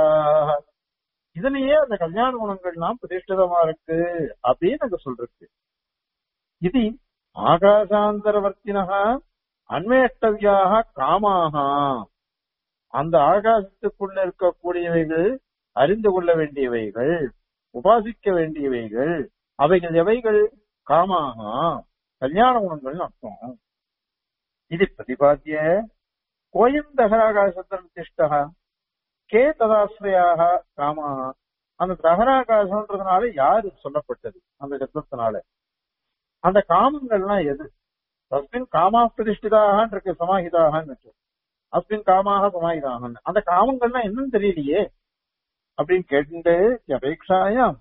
இதுலயே அந்த கல்யாண குணங்கள்லாம் பிரதிஷ்டிதமா இருக்கு அப்படின்னு அங்க சொல்றது இது ஆகாசாந்தரவர்த்தினகா அன்வேஷ்டவியாக காமாக அந்த ஆகாசத்துக்குள்ள இருக்கக்கூடியவைகள் அறிந்து கொள்ள வேண்டியவைகள் உபாசிக்க வேண்டியவைகள் அவைகள் எவைகள் காமாக கல்யாண குணங்கள் அர்த்தம் இது பிரதிபாத்திய கோயம் தகராகாசத்தின் திஷ்டா கே ததாசிரியாக காமாக அந்த தகராகாசம்ன்றதுனால யாரு சொல்லப்பட்டது அந்த சப்தத்தினால அந்த காமங்கள்லாம் எது தஸ்மின் காமா பிரதிஷ்டிதாக இருக்கு சமாஹிதாகன்னு இருக்கு அஸ்மின் காமாக சமாஹிதாகன்னு அந்த காமங்கள்லாம் என்னன்னு தெரியலையே அப்படின்னு கேட்டு அபேட்சாயாம்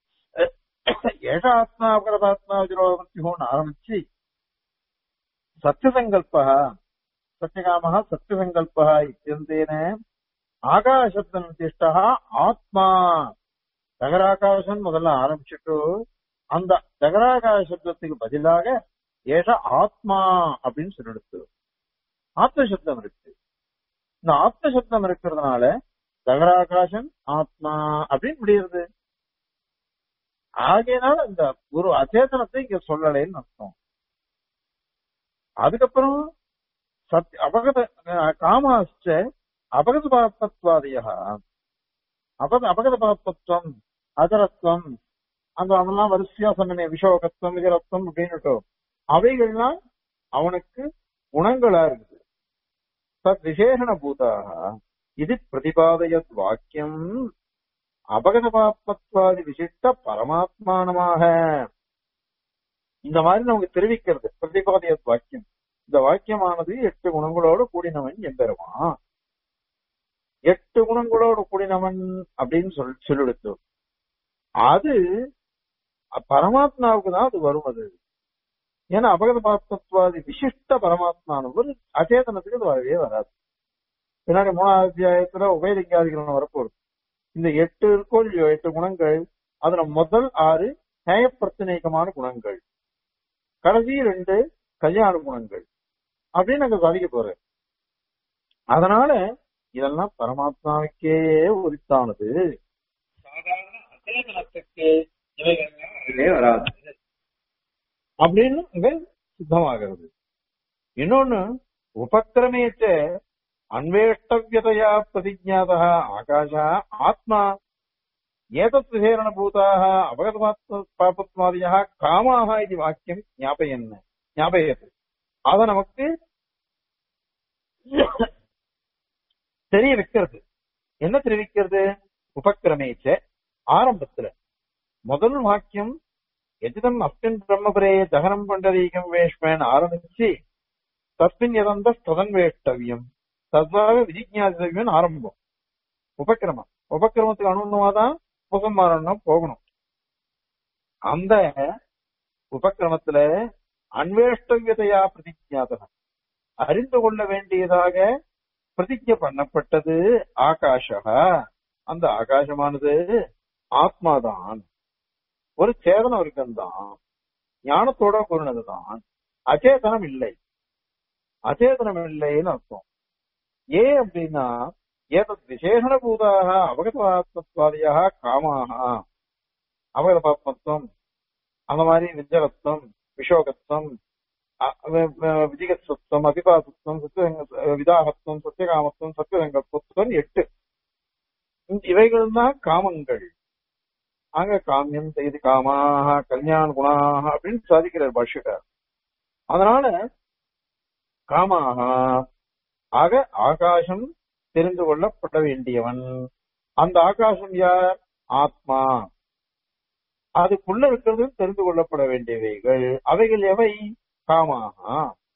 ஏஷ ஆத்மா அபகரதாத்மா விஜரோகத்தியோன்னு ஆரம்பிச்சு சத்தியசங்கல்ப சத்தியகாம சத்தியசங்கல்ப இத்தியந்தேன ஆகாசத்தின் திஷ்டா ஆத்மா தகராகாசம் முதல்ல ஆரம்பிச்சுட்டு அந்த தகராகாச சப்தத்துக்கு பதிலாக ஏஷ ஆத்மா அப்படின்னு சொல்லிடுத்து ஆத்ம சப்தம் இருக்கு இந்த ஆத்ம சப்தம் இருக்கிறதுனால தகராகாசம் ஆத்மா அப்படின்னு முடியுது ஆகையினால இந்த ஒரு அச்சேதனத்தை இங்க சொல்லலைன்னு அர்த்தம் அதுக்கப்புறம் சத் அபகத காமாச்ச அபகத பாப்பத்வாதிய அபக அபகத பாப்பத்துவம் அதரத்துவம் அந்த அதெல்லாம் வரிசையா சொன்னே விஷோகத்துவம் விகரத்துவம் அப்படின்னுட்டோ அவைகள்லாம் அவனுக்கு குணங்களா இருக்குது தத் விசேஷண பூதாக இது பிரதிபாதயத் வாக்கியம் அபகத பாப்பத்வாதி விசிஷ்ட பரமாத்மானமாக இந்த மாதிரி நமக்கு தெரிவிக்கிறது பிரதிபாதயத் வாக்கியம் இந்த வாக்கியமானது எட்டு குணங்களோடு கூடினவன் எம்பெருமான் எட்டு குணங்களோடு கூடினவன் அப்படின்னு சொல் சொல்லிடுத்து அது பரமாத்மாவுக்கு தான் அது வரும் அது ஏன்னா அபகத பாத்மத்வாதி விசிஷ்ட பரமாத்மானது ஒரு அச்சேதனத்துக்கு அது வரவே வராது பின்னாடி மூணாவது அத்தியாயத்துல உபயலிங்காதிகரணம் வரப்போகுது இந்த எட்டு இருக்கோ இல்லையோ எட்டு குணங்கள் அதுல முதல் ஆறு நியாயப்பிரச்சனைக்கமான குணங்கள் கடைசி ரெண்டு கல்யாண குணங்கள் அப்படின்னு அங்க சாதிக்க போறேன் அதனால இதெல்லாம் பரமாத்மாவுக்கே உரித்தானது சாதாரண அச்சேதனத்துக்கு இவைகளே வராது அப்படின்னு இங்க சித்தமாகிறது இன்னொன்னு உபக்கிரமேச்ச அன்வேஷ்டவியதையா பிரதிஜாதா ஆகாஷா ஆத்மா ஏதத் விசேரணபூதாக அபகதமாத்ம பாபத்மாதியா காமாக இது வாக்கியம் ஞாபகன் ஞாபகத்து அத நமக்கு தெரிய வைக்கிறது என்ன தெரிவிக்கிறது உபக்கிரமேச்ச ஆரம்பத்துல முதல் வாக்கியம் எதிதம் அஸ்மின் பிரம்மபுரே தகனம் பண்டரீகம் வேஷ்மேன் ஆரம்பிச்சு தஸ்மின் எதந்த ஸ்ததன்வேஷ்டவியம் தத்வாக விஜிஜாசித்தவியம் ஆரம்பம் உபக்கிரமம் உபக்கிரமத்துக்கு அனுபவமாதான் உபசம்மாரணம் போகணும் அந்த உபக்கிரமத்துல அன்வேஷ்டவியதையா பிரதிஜாதகம் அறிந்து கொள்ள வேண்டியதாக பிரதிஜை பண்ணப்பட்டது ஆகாஷக அந்த ஆகாசமானது ஆத்மாதான் ஒரு சேதன வர்க்கம்தான் ஞானத்தோட கூறினதுதான் அச்சேதனம் இல்லை அச்சேதனம் இல்லைன்னு அர்த்தம் ஏன் அப்படின்னா ஏதத் விசேஷணபூதாக அவகதாத்மத்வாதியாக காமாக அவகதாத்மத்துவம் அந்த மாதிரி விஜயத்துவம் விஷோகத்துவம் விஜிகத்வம் அபிபாசத்துவம் சத்திய விதாகத்துவம் சத்தியகாமத்துவம் சத்தியசங்கத்துவம் எட்டு இவைகள் தான் காமங்கள் அங்க காமியம் செய்து காமாக கல்யாண குணாக அப்படின்னு சாதிக்கிறார் பாஷ்யக்கார் அதனால காமாக ஆக ஆகாசம் தெரிந்து கொள்ளப்பட வேண்டியவன் அந்த ஆகாசம் யார் ஆத்மா அதுக்குள்ள இருக்கிறது தெரிந்து கொள்ளப்பட வேண்டியவைகள் அவைகள் எவை காமாக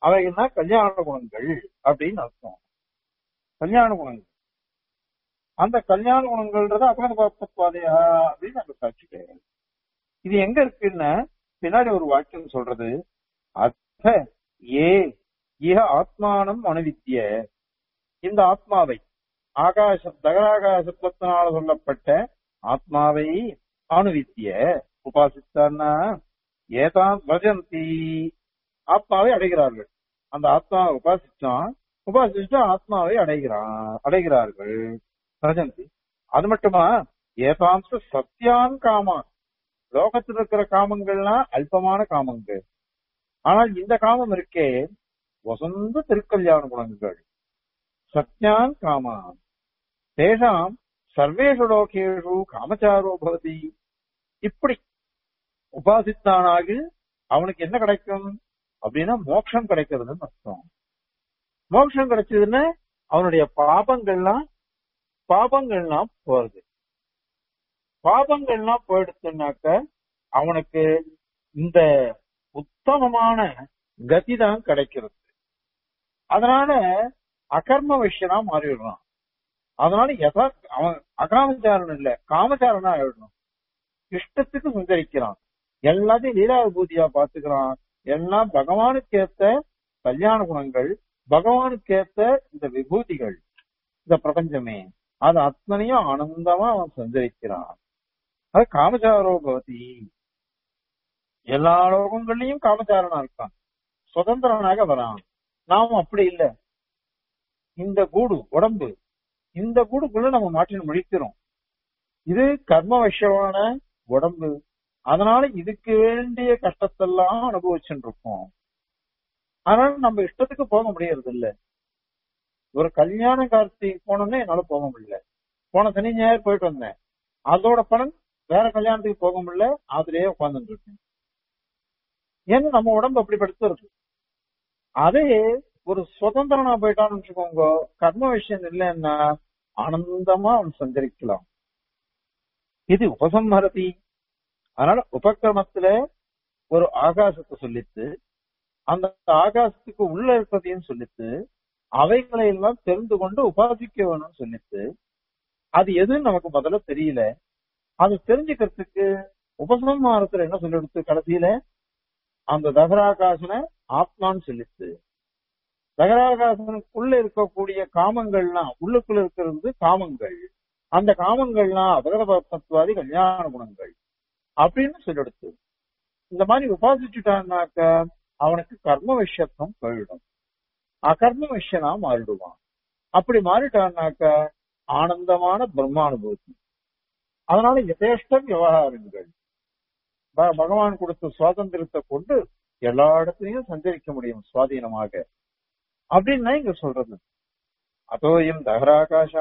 அவைகள்னா கல்யாண குணங்கள் அப்படின்னு அர்த்தம் கல்யாண குணங்கள் அந்த கல்யாண குணங்கள்ன்றது அபகதபாதையா அப்படின்னு அந்த சாட்சி கிடையாது இது எங்க இருக்குன்னா பின்னாடி ஒரு வாக்கியம் சொல்றது அத்த ஏ இஹ ஆத்மானம் அணுவித்திய இந்த ஆத்மாவை ஆகாச தகராகாசத்தினால சொல்லப்பட்ட ஆத்மாவை அணுவித்திய உபாசித்தான்னா ஏதான் பஜந்தி ஆத்மாவை அடைகிறார்கள் அந்த ஆத்மாவை உபாசிச்சான் உபாசிச்சுட்டு ஆத்மாவை அடைகிறான் அடைகிறார்கள் பஜந்தி அது மட்டுமா ஏதாம்ச சத்தியான் காமான் லோகத்தில் இருக்கிற காமங்கள்லாம் அல்பமான காமங்கள் ஆனால் இந்த காமம் இருக்கே வசந்த திருக்கல்யாண குணங்கள் சத்யான் காமான் தேஷாம் சர்வேஷு லோகேஷு காமச்சாரோ பவதி இப்படி உபாசித்தானாகி அவனுக்கு என்ன கிடைக்கும் அப்படின்னா மோட்சம் கிடைக்கிறதுன்னு அர்த்தம் மோட்சம் கிடைச்சதுன்னா அவனுடைய பாபங்கள்லாம் பாபங்கள்லாம் போறது பாபங்கள்லாம் போயிடுச்சுனாக்க அவனுக்கு இந்த உத்தமமான கதி தான் கிடைக்கிறது அதனால அகர்ம விஷயனா மாறிடுறான் அதனால எதா அவன் அகாமச்சாரன் இல்ல காமச்சாரனா ஆயிடணும் இஷ்டத்துக்கு சுந்தரிக்கிறான் எல்லாத்தையும் லீலா விபூதியா பாத்துக்கிறான் எல்லாம் பகவானுக்கு ஏத்த கல்யாண குணங்கள் பகவானுக்கு ஏத்த இந்த விபூதிகள் இந்த பிரபஞ்சமே அது அத்தனையும் ஆனந்தமா அவன் சஞ்சரிக்கிறான் அது காமச்சாரோ பவதி எல்லா லோகங்கள்லயும் காமச்சாரனா இருக்கான் சுதந்திரனாக வரான் நாம அப்படி இல்ல இந்த கூடு உடம்பு இந்த கூடுக்குள்ள நம்ம மாற்றின முடிக்கிறோம் இது கர்ம விஷயமான உடம்பு அதனால இதுக்கு வேண்டிய கஷ்டத்தெல்லாம் அனுபவிச்சுட்டு இருக்கோம் அதனால நம்ம இஷ்டத்துக்கு போக முடியறது இல்ல ஒரு கல்யாண கார்த்திகை போனோம்னா என்னால போக முடியல போன சனி ஞாயிறு போயிட்டு வந்தேன் அதோட பலன் வேற கல்யாணத்துக்கு போக முடியல அதுலயே உட்கார்ந்துட்டு இருக்கேன் ஏன்னா நம்ம உடம்பு அப்படி படுத்துறது அதே ஒரு சுதந்திரனா போயிட்டான்னு வச்சுக்கோங்க கர்ம விஷயம் இல்லைன்னா ஆனந்தமா அவன் சஞ்சரிக்கலாம் இது உபசம்ஹரதி அதனால உபக்கிரமத்துல ஒரு ஆகாசத்தை சொல்லித்து அந்த ஆகாசத்துக்கு உள்ள இருக்கிறதையும் சொல்லித்து அவைகளை எல்லாம் தெரிந்து கொண்டு உபாசிக்க வேணும்னு சொல்லித்து அது எதுன்னு நமக்கு முதல்ல தெரியல அது தெரிஞ்சுக்கிறதுக்கு உபசம்ஹாரத்துல என்ன சொல்லிடுத்து கடைசியில அந்த தகராகாசனை ஆத்மான்னு சொல்லித்து தகராகாசனுக்குள்ள இருக்கக்கூடிய காமங்கள்லாம் உள்ளுக்குள்ள இருக்கிறது காமங்கள் அந்த காமங்கள்லாம் அபகதபத்வாதி கல்யாண குணங்கள் அப்படின்னு சொல்லிடுத்து இந்த மாதிரி உபாசிச்சுட்டான்னாக்க அவனுக்கு கர்ம விஷயத்துவம் போயிடும் அகர்ம விஷயனா மாறிடுவான் அப்படி மாறிட்டான்னாக்க ஆனந்தமான பிரம்மானுபூதி அதனால யதேஷ்ட விவகாரங்கள் ப- பகவான் கொடுத்த சுவாதந்திரத்தை கொண்டு எல்லா இடத்துலயும் சஞ்சரிக்க முடியும் சுவாதீனமாக அப்படின்னு இங்க சொல்றது அதோயம் தகராகாஷ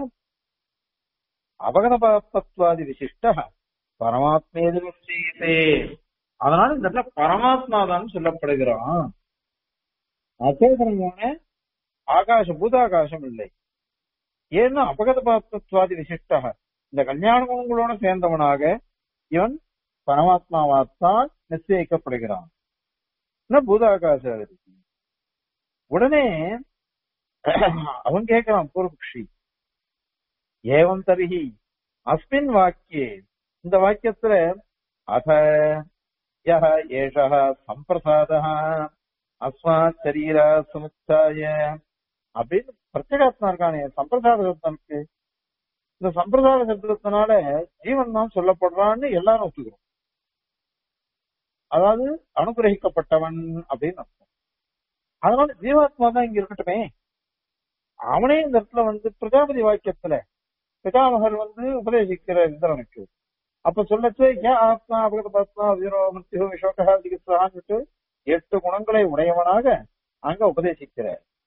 அபகதபத்வாதி விசிஷ்ட பரமாத்மேது நிச்சயத்தே அதனால இந்த இடத்துல பரமாத்மா தான் சொல்லப்படுகிறான் அச்சேதனமான ஆகாச பூதாகாசம் இல்லை ஏன்னா அபகதபத்வாதி விசிஷ்ட இந்த கல்யாண குணங்களோட சேர்ந்தவனாக இவன் பரமாத்மாவாத்தான் நிச்சயிக்கப்படுகிறான் என்ன பூதாகாச இருக்கு உடனே அவன் கேட்கிறான் பூர்வபக்ஷி ஏவம் தருகி அஸ்மின் வாக்கியே இந்த வாக்கியத்துல அத யஹ ஏஷः சம்பிரசாதः அஸ்மாத் சரீர சமுத்தாய அப்படின்னு பிரத்யேகாத்மா இருக்கானே சம்பிரசாத சப்தனுக்கு இந்த சம்பிரதாய சப்தத்தினால ஜீவன் தான் சொல்லப்படுறான்னு எல்லாரும் ஒத்துக்கிறோம் அதாவது அனுகிரகிக்கப்பட்டவன் அப்படின்னு அர்த்தம் அதனால ஜீவாத்மா தான் இங்க இருக்கட்டுமே அவனே இந்த இடத்துல வந்து பிரஜாபதி வாக்கியத்துல பிதாமகர் வந்து உபதேசிக்கிற இந்திரனுக்கு அப்ப சொல்லச்சு ஏன் ஆத்மா அபகதாத்மா வீரோ மிருத்யு விஷோகா சிகிச்சான்னுட்டு எட்டு குணங்களை உடையவனாக அங்க உபதேசிக்கிற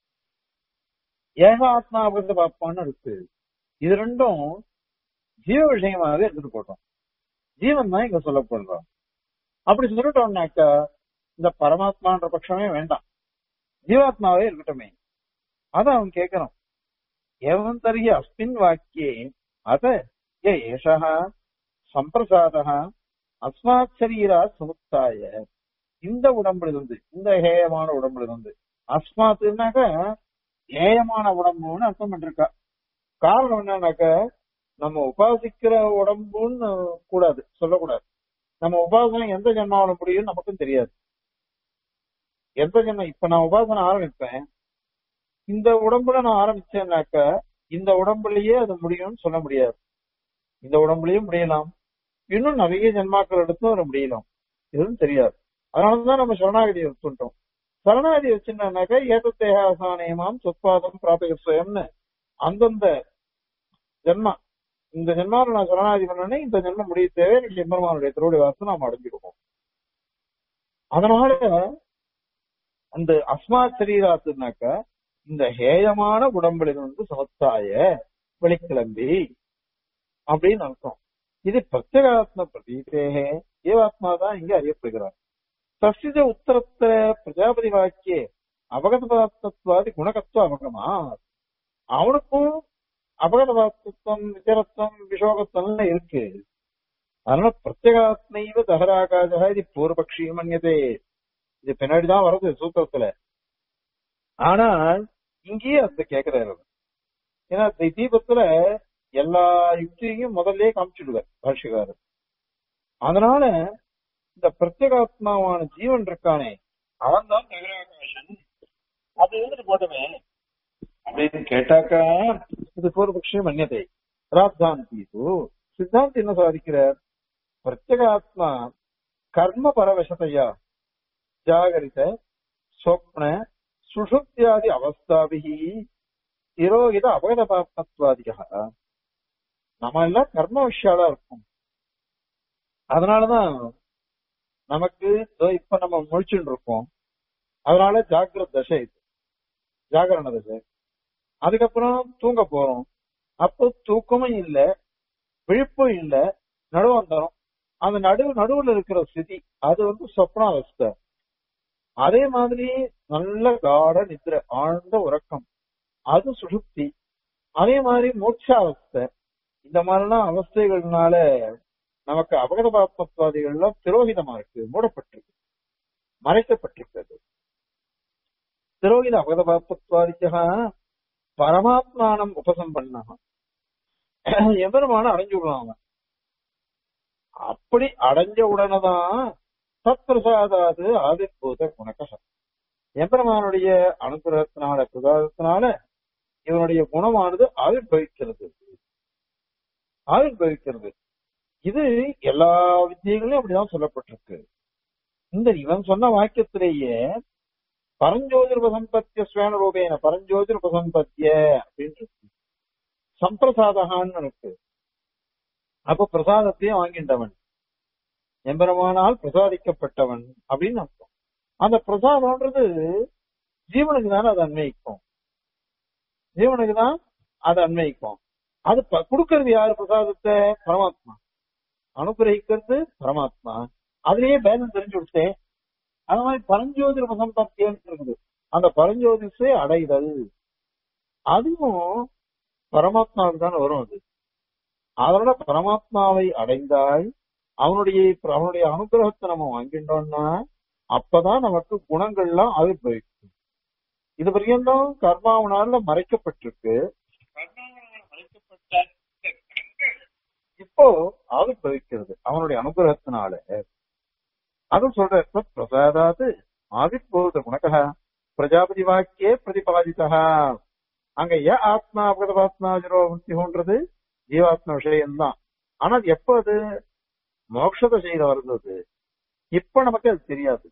ஏக ஆத்மா அபகதாத்மான்னு இருக்கு இது ரெண்டும் ஜீவ விஷயமாகவே எடுத்துட்டு போட்டோம் ஜீவன் தான் இங்க சொல்லப்படுறோம் அப்படி சொல்லிட்டோம்னாக்கா இந்த பரமாத்மான்ற பட்சமே வேண்டாம் ஜீவாத்மாவே இருக்கட்டுமே அதான் அவன் கேட்கிறான் ஏவம் தருகி அஸ்மின் வாக்கியே அத ஏ ஏஷா சம்பிரசாத அஸ்மாத் சரீரா சமுத்தாய இந்த உடம்பிலிருந்து இந்த ஹேயமான உடம்பிலிருந்து அஸ்மாத்துனாக்க ஏயமான உடம்புன்னு அர்த்தம் பண்ணிருக்கா காரணம் என்னன்னாக்க நம்ம உபாசிக்கிற உடம்புன்னு கூடாது சொல்லக்கூடாது நம்ம உபாசனை எந்த ஜென்மாவில முடியும் நமக்கும் தெரியாது எந்த ஜென்மம் இப்ப நான் உபாசனை ஆரம்பிப்பேன் இந்த உடம்புல நான் ஆரம்பிச்சேன்னாக்க இந்த உடம்புலயே அது முடியும்னு சொல்ல முடியாது இந்த உடம்புலயும் முடியலாம் இன்னும் நிறைய ஜென்மாக்கள் எடுத்தும் வர முடியலாம் எதுவும் தெரியாது அதனாலதான் நம்ம சரணாகதியை வச்சுட்டோம் சரணாகதி வச்சுட்டாக்க ஏத தேகாசானியமாம் சொத்பாதம் பிராபக சுயம்னு அந்தந்த ஜென்மா இந்த ஜென்மாவில் நான் சரணாகதி பண்ணனே இந்த ஜென்மம் முடிய தேவை எனக்கு எம்பெருமானுடைய திருவுடைய வாசம் நாம் அடைஞ்சிருக்கோம் அதனால அந்த அஸ்மாத் சரீராத்துனாக்க இந்த ஹேயமான உடம்பிலிருந்து சமத்தாய வெளிக்கிளம்பி அப்படின்னு அர்த்தம் இது பிரத்யேகாத்ம பிரதீபேகே ஏவாத்மா தான் இங்க அறியப்படுகிறார் தசித உத்தரத்திர பிரஜாபதி வாக்கிய அபகதபாத்மத்வாதி குணகத்துவ அபகமா அவனுக்கும் அபகதபாத்மத்துவம் விசரத்துவம் விஷோகத்துவம் இருக்கு அதனால பிரத்யேகாத்மைவ தகராகாஜா இது பூர்வபக்ஷி மன்யதே இது பின்னாடிதான் வருது சூத்திரத்துல ஆனால் இங்கேயே அந்த கேக்குறாரு அவர். ஏன்னா இந்த தீபத்துல எல்லா யுக்தியையும் முதல்ல காமிச்சிடுவார் பாஷிகாரர் அதனால இந்த பிரத்யேகாத்மாவான ஜீவன் இருக்கானே அவன் தான் நகராகாசன் அது எழுந்துட்டு போட்டமே அப்படின்னு கேட்டாக்கா இது பூர்வபக்ஷம் மன்யதை ராத்தாந்தி சித்தாந்தி என்ன சாதிக்கிறார் பிரத்யேகாத்மா கர்ம பரவசத்தையா ஜாகரித சொப்ன சுஷுப்தியாதி அவஸ்தாபிகி திரோகித அபகத பாப்மத்வாதிகா நம்ம எல்லாம் கர்ம விஷயாலா இருக்கும் அதனாலதான் நமக்கு இதோ இப்ப நம்ம முழிச்சுட்டு இருக்கோம் அதனால ஜாகிரத தசை இது ஜாகரண தசை அதுக்கப்புறம் தூங்க போறோம் அப்போ தூக்கமும் இல்ல விழிப்பும் இல்ல நடுவந்தரம் அந்த நடுவு நடுவுல இருக்கிற ஸ்திதி அது வந்து சொப்னாவஸ்தை அதே மாதிரி நல்ல காட நித்திர ஆழ்ந்த உறக்கம் அது சுசுப்தி அதே மாதிரி மூச்சாவஸ்தை இந்த மாதிரிலாம் அவஸ்தைகள்னால நமக்கு அபகத பாத்மத்வாதிகள்லாம் திரோகிதமா இருக்கு மூடப்பட்டிருக்கு மறைக்கப்பட்டிருக்கிறது திரோகித அபகத பாத்மத்வாதிக்கா பரமாத்மானம் உபசம்பன்னா எவருமான அடைஞ்சு விடலாம் அவன் அப்படி அடைஞ்ச உடனேதான் சத்பிரசாதாது ஆதிபூத குணக எம்பெருமானுடைய அனுகிரகத்தினால பிரசாதத்தினால இவனுடைய குணமானது ஆவிர்வவிக்கிறது ஆவிர்வவிக்கிறது இது எல்லா வித்தியங்களையும் அப்படிதான் சொல்லப்பட்டிருக்கு இந்த இவன் சொன்ன வாக்கியத்திலேயே பரஞ்சோதிர் உபசம்பத்திய ஸ்வேன ரூபேன பரஞ்சோதிர் உபசம்பத்திய அப்படின்னு இருக்கு சம்பிரசாதகான்னு இருக்கு அப்ப பிரசாதத்தையும் வாங்கின்றவன் எம்பெருமானால் பிரசாதிக்கப்பட்டவன் அப்படின்னு அர்த்தம் அந்த பிரசாதம்ன்றது ஜீவனுக்கு தானே அது அன்வயிக்கும் ஜீவனுக்கு தான் அது அன்வயிக்கும் அது ப- கொடுக்கறது யாரு பிரசாதத்தை பரமாத்மா அனுகிரகிக்கிறது பரமாத்மா அதுலயே பேதம் தெரிஞ்சு கொடுத்தேன் அந்த மாதிரி பரஞ்சோதி உபசம்பத்தியன்னு இருக்குது அந்த பரஞ்சோதிசை அடைதல் அதுவும் பரமாத்மாவுக்கு தானே வரும் அது அதோட பரமாத்மாவை அடைந்தால் அவனுடைய அவனுடைய அனுகிரகத்தை நம்ம வாங்கிட்டோம்னா அப்பதான் நமக்கு குணங்கள்லாம் ஆவிர்வவிக்கும் இது பரியந்தம் கர்மாவனால மறைக்கப்பட்டிருக்கு கர்மாவனால மறைக்கப்பட்ட இந்த குணங்கள் இப்போ ஆவிர்வவிக்கிறது அவனுடைய அனுகிரகத்தினால அது சொல்ற பிரசாதாது ஆவிர்பூத குணக பிரஜாபதி வாக்கியே பிரதிபாதிதா அங்க ஏ ஆத்மா அபகதாத்மா ஜீரோன்றது ஜீவாத்ம விஷயம்தான் ஆனா அது எப்ப அது மோட்சத செய்த வருது இப்ப நமக்கு அது தெரியாது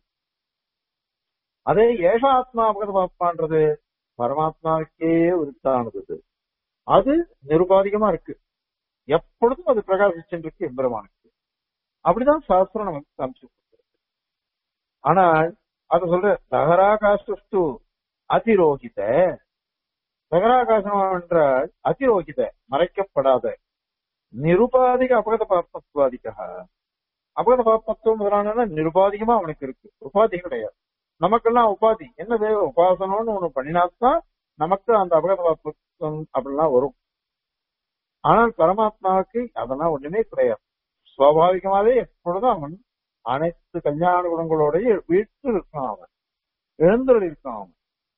அதே ஏஷ ஆத்மா அபகதாத்மான்றது பரமாத்மாவுக்கே உரித்தானது அது. அது நிருபாதிகமா இருக்கு எப்பொழுதும் அது பிரகாசிச்சுட்டு இருக்கு எம்பெருமானுக்கு அப்படிதான் சாஸ்திரம் நமக்கு காமிச்சு கொடுத்திருக்கு. ஆனால் அது சொல்ற தகராகாஷ்டு அதிரோகித தகராகாசம் என்றால் அதிரோகித மறைக்கப்படாத நிருபாதிக அபகத பாத்மத்வாதிகா அபகத பாத்மத்துவம் முதலான நிருபாதிகமா அவனுக்கு இருக்கு உபாதி கிடையாது நமக்கெல்லாம் உபாதி என்னது உபாசனம்னு ஒண்ணு பண்ணினாத்தான் நமக்கு அந்த அபகத பாத்மத்துவம் அப்படிலாம் வரும் ஆனால் பரமாத்மாவுக்கு அதெல்லாம் ஒண்ணுமே கிடையாது சுவாபாவிகமாவே எப்பொழுதும் அவன் அனைத்து கல்யாண குணங்களோடய வீட்டில் இருக்கான் அவன் எழுந்தருள் இருக்கான் அவன்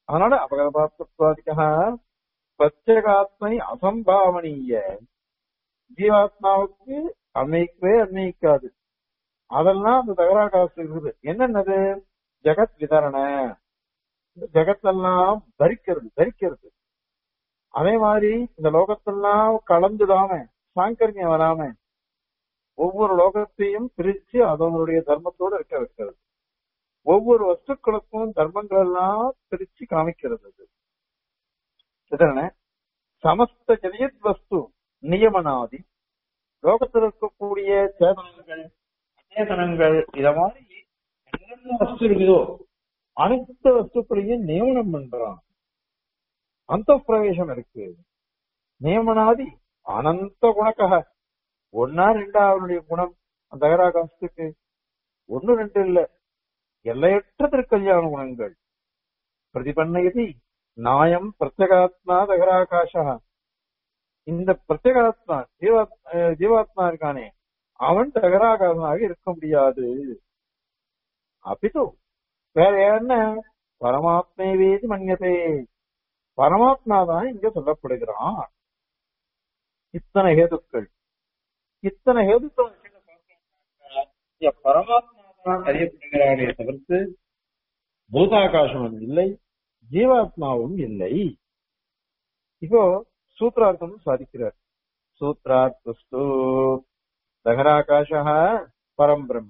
அதனால அபகதபாத்வாதிகா பிரத்யேகாத்மை அசம்பாவனீய ஜீவாத்மாவுக்கு அன்மைக்கவே அன்மைக்காது அதெல்லாம் அந்த தகராகாசு இருக்குது என்னென்னது ஜெகத் விதரண இந்த ஜெகத்தெல்லாம் தரிக்கிறது தரிக்கிறது அதே மாதிரி இந்த லோகத்தெல்லாம் கலந்துடாம சாங்கரியம் வராம ஒவ்வொரு லோகத்தையும் பிரிச்சு அதனுடைய தர்மத்தோடு இருக்க வைக்கிறது ஒவ்வொரு வஸ்துக்களுக்கும் தர்மங்கள் எல்லாம் பிரிச்சு காமிக்கிறது அது இதன சமஸ்த ஜெயத் வஸ்து நியமனாதி லோகத்தில் இருக்கக்கூடிய சேதனங்கள் அச்சேதனங்கள் இத மாதிரி என்னென்ன வஸ்து இருக்குதோ அனைத்து வஸ்துக்களையும் நியமனம் பண்றான் அந்த பிரவேசம் இருக்கு நியமனாதி அனந்த குணக்கக ஒன்னா ரெண்டா அவனுடைய குணம் அந்த தகராகாசத்துக்கு ஒன்னு ரெண்டு இல்ல எல்லையற்ற திருக்கல்யாண குணங்கள் பிரதிபன்னயதி நாயம் பிரத்யகாத்மா தகராகாஷா இந்த பிரத்யேகாத்மா ஜீவா அஹ் ஜீவாத்மா இருக்கானே அவன் தகராகாரனாக இருக்க முடியாது அப்பிது வேற என்ன பரமாத்மே வேதி மன்யதே பரமாத்மா தான் இங்க சொல்லப்படுகிறான் இத்தனை ஹேதுக்கள் இத்தனை ஹேதுக்கள் வச்சுட்டு பார்த்தோம்னாக்கா, இங்க பரமாத்மா தான் அறியப்படுகிறாரே தவிர்த்து பூதாகாசமும் இல்லை ஜீவாத்மாவும் இல்லை இப்போ சூத்ரார்த்தம் சாதிக்கிறார் சூத்ரார்த்தஸ்து தகராகாஷ பரம் பிரம்ம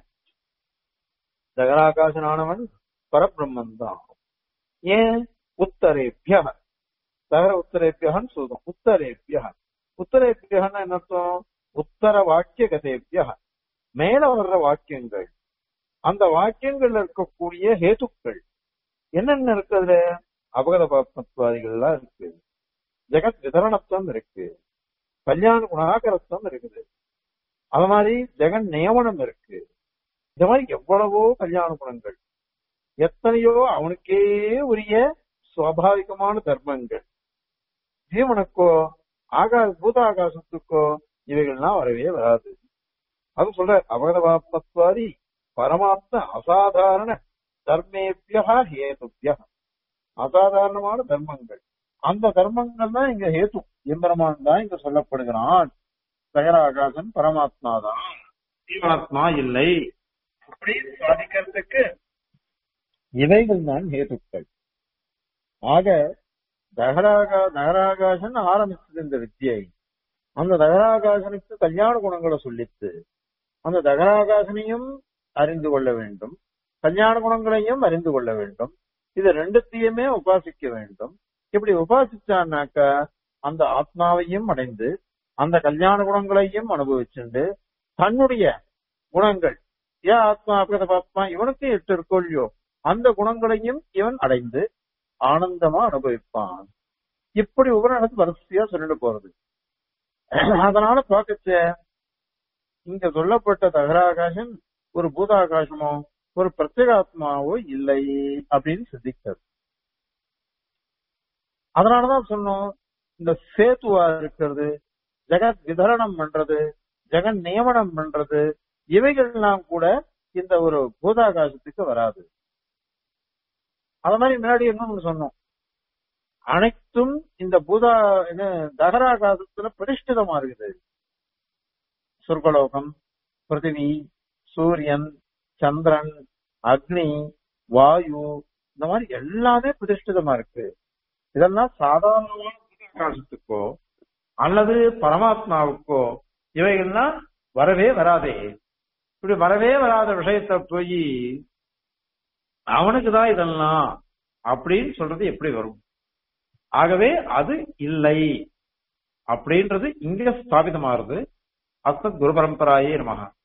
தகராகாசனானவன் பரபிரம்மன் தான் ஏன் உத்தரேபிய தகர உத்தரேபியன்னு சொல்றோம் உத்தரேபிய உத்தரேபியன்னு என்ன அர்த்தம் உத்தர வாக்கிய கதேபிய மேல வர்ற வாக்கியங்கள் அந்த வாக்கியங்கள்ல இருக்கக்கூடிய ஹேதுக்கள் என்னென்ன இருக்கு அதுல அபகத பாத்மத்வாதிகள்லாம் இருக்கு ஜெகத் விதரணத்துவம் இருக்கு கல்யாண குணாகரத்துவம் இருக்குது அது மாதிரி ஜெகன் நியமனம் இருக்கு இந்த மாதிரி எவ்வளவோ கல்யாண குணங்கள் எத்தனையோ அவனுக்கே உரிய சுவாபாவிகமான தர்மங்கள் ஜீவனுக்கோ ஆகா பூதாகாசத்துக்கோ இவைகள்லாம் வரவே வராது அது சொல்ற அபகதபாத்மத்வாதி பரமாத்ம அசாதாரண தர்மேபியா ஹேதுபியா அசாதாரணமான தர்மங்கள் அந்த தர்மங்கள் தான் இங்க ஹேது எம்பெருமான் தான் இங்க சொல்லப்படுகிறான் தகராகாசன் பரமாத்மா தான் ஜீவாத்மா இல்லை அப்படி சாதிக்கிறதுக்கு இவைகள் தான் ஹேதுக்கள் ஆக தகராகா தகராகாசன் ஆரம்பிச்சது இந்த வித்தியை அந்த தகராகாசனுக்கு கல்யாண குணங்களை சொல்லித்து அந்த தகராகாசனையும் அறிந்து கொள்ள வேண்டும் கல்யாண குணங்களையும் அறிந்து கொள்ள வேண்டும் இது ரெண்டுத்தையுமே உபாசிக்க வேண்டும் இப்படி உபாசிச்சான்னாக்க அந்த ஆத்மாவையும் அடைந்து அந்த கல்யாண குணங்களையும் அனுபவிச்சுண்டு தன்னுடைய குணங்கள் ஏன் ஆத்மா அபிரத ஆத்மா இவனுக்கு எட்டு இருக்கோ இல்லையோ அந்த குணங்களையும் இவன் அடைந்து ஆனந்தமா அனுபவிப்பான் இப்படி உபரணத்து வரிசையா சொல்லிட்டு போறது அதனால பார்க்கச்ச இங்க சொல்லப்பட்ட தகராகாசம் ஒரு பூதாகாசமோ ஒரு பிரத்யேகாத்மாவோ இல்லை அப்படின்னு சித்திக்கிறது அதனாலதான் சொன்னோம் இந்த சேத்துவா இருக்கிறது ஜெகத் விதரணம் பண்றது ஜெகன் நியமனம் பண்றது இவைகள்லாம் கூட இந்த ஒரு பூதாகாசத்துக்கு வராது அது மாதிரி முன்னாடி இன்னொன்னு சொன்னோம் அனைத்தும் இந்த பூதா இது தகராகாசத்துல பிரதிஷ்டிதமா இருக்குது சொர்க்கலோகம் பிருத்திவி சூரியன் சந்திரன் அக்னி வாயு இந்த மாதிரி எல்லாமே பிரதிஷ்டிதமா இருக்கு இதெல்லாம் சாதாரணமான பூதாகாசத்துக்கோ அல்லது பரமாத்மாவுக்கோ இவைகள்லாம் வரவே வராதே இப்படி வரவே வராத விஷயத்த போய் அவனுக்கு தான் இதெல்லாம் அப்படின்னு சொல்றது எப்படி வரும் ஆகவே அது இல்லை அப்படின்றது இங்க ஸ்தாபிதமாறுது அஸ்மத் குரு பரம்பராயே நமகா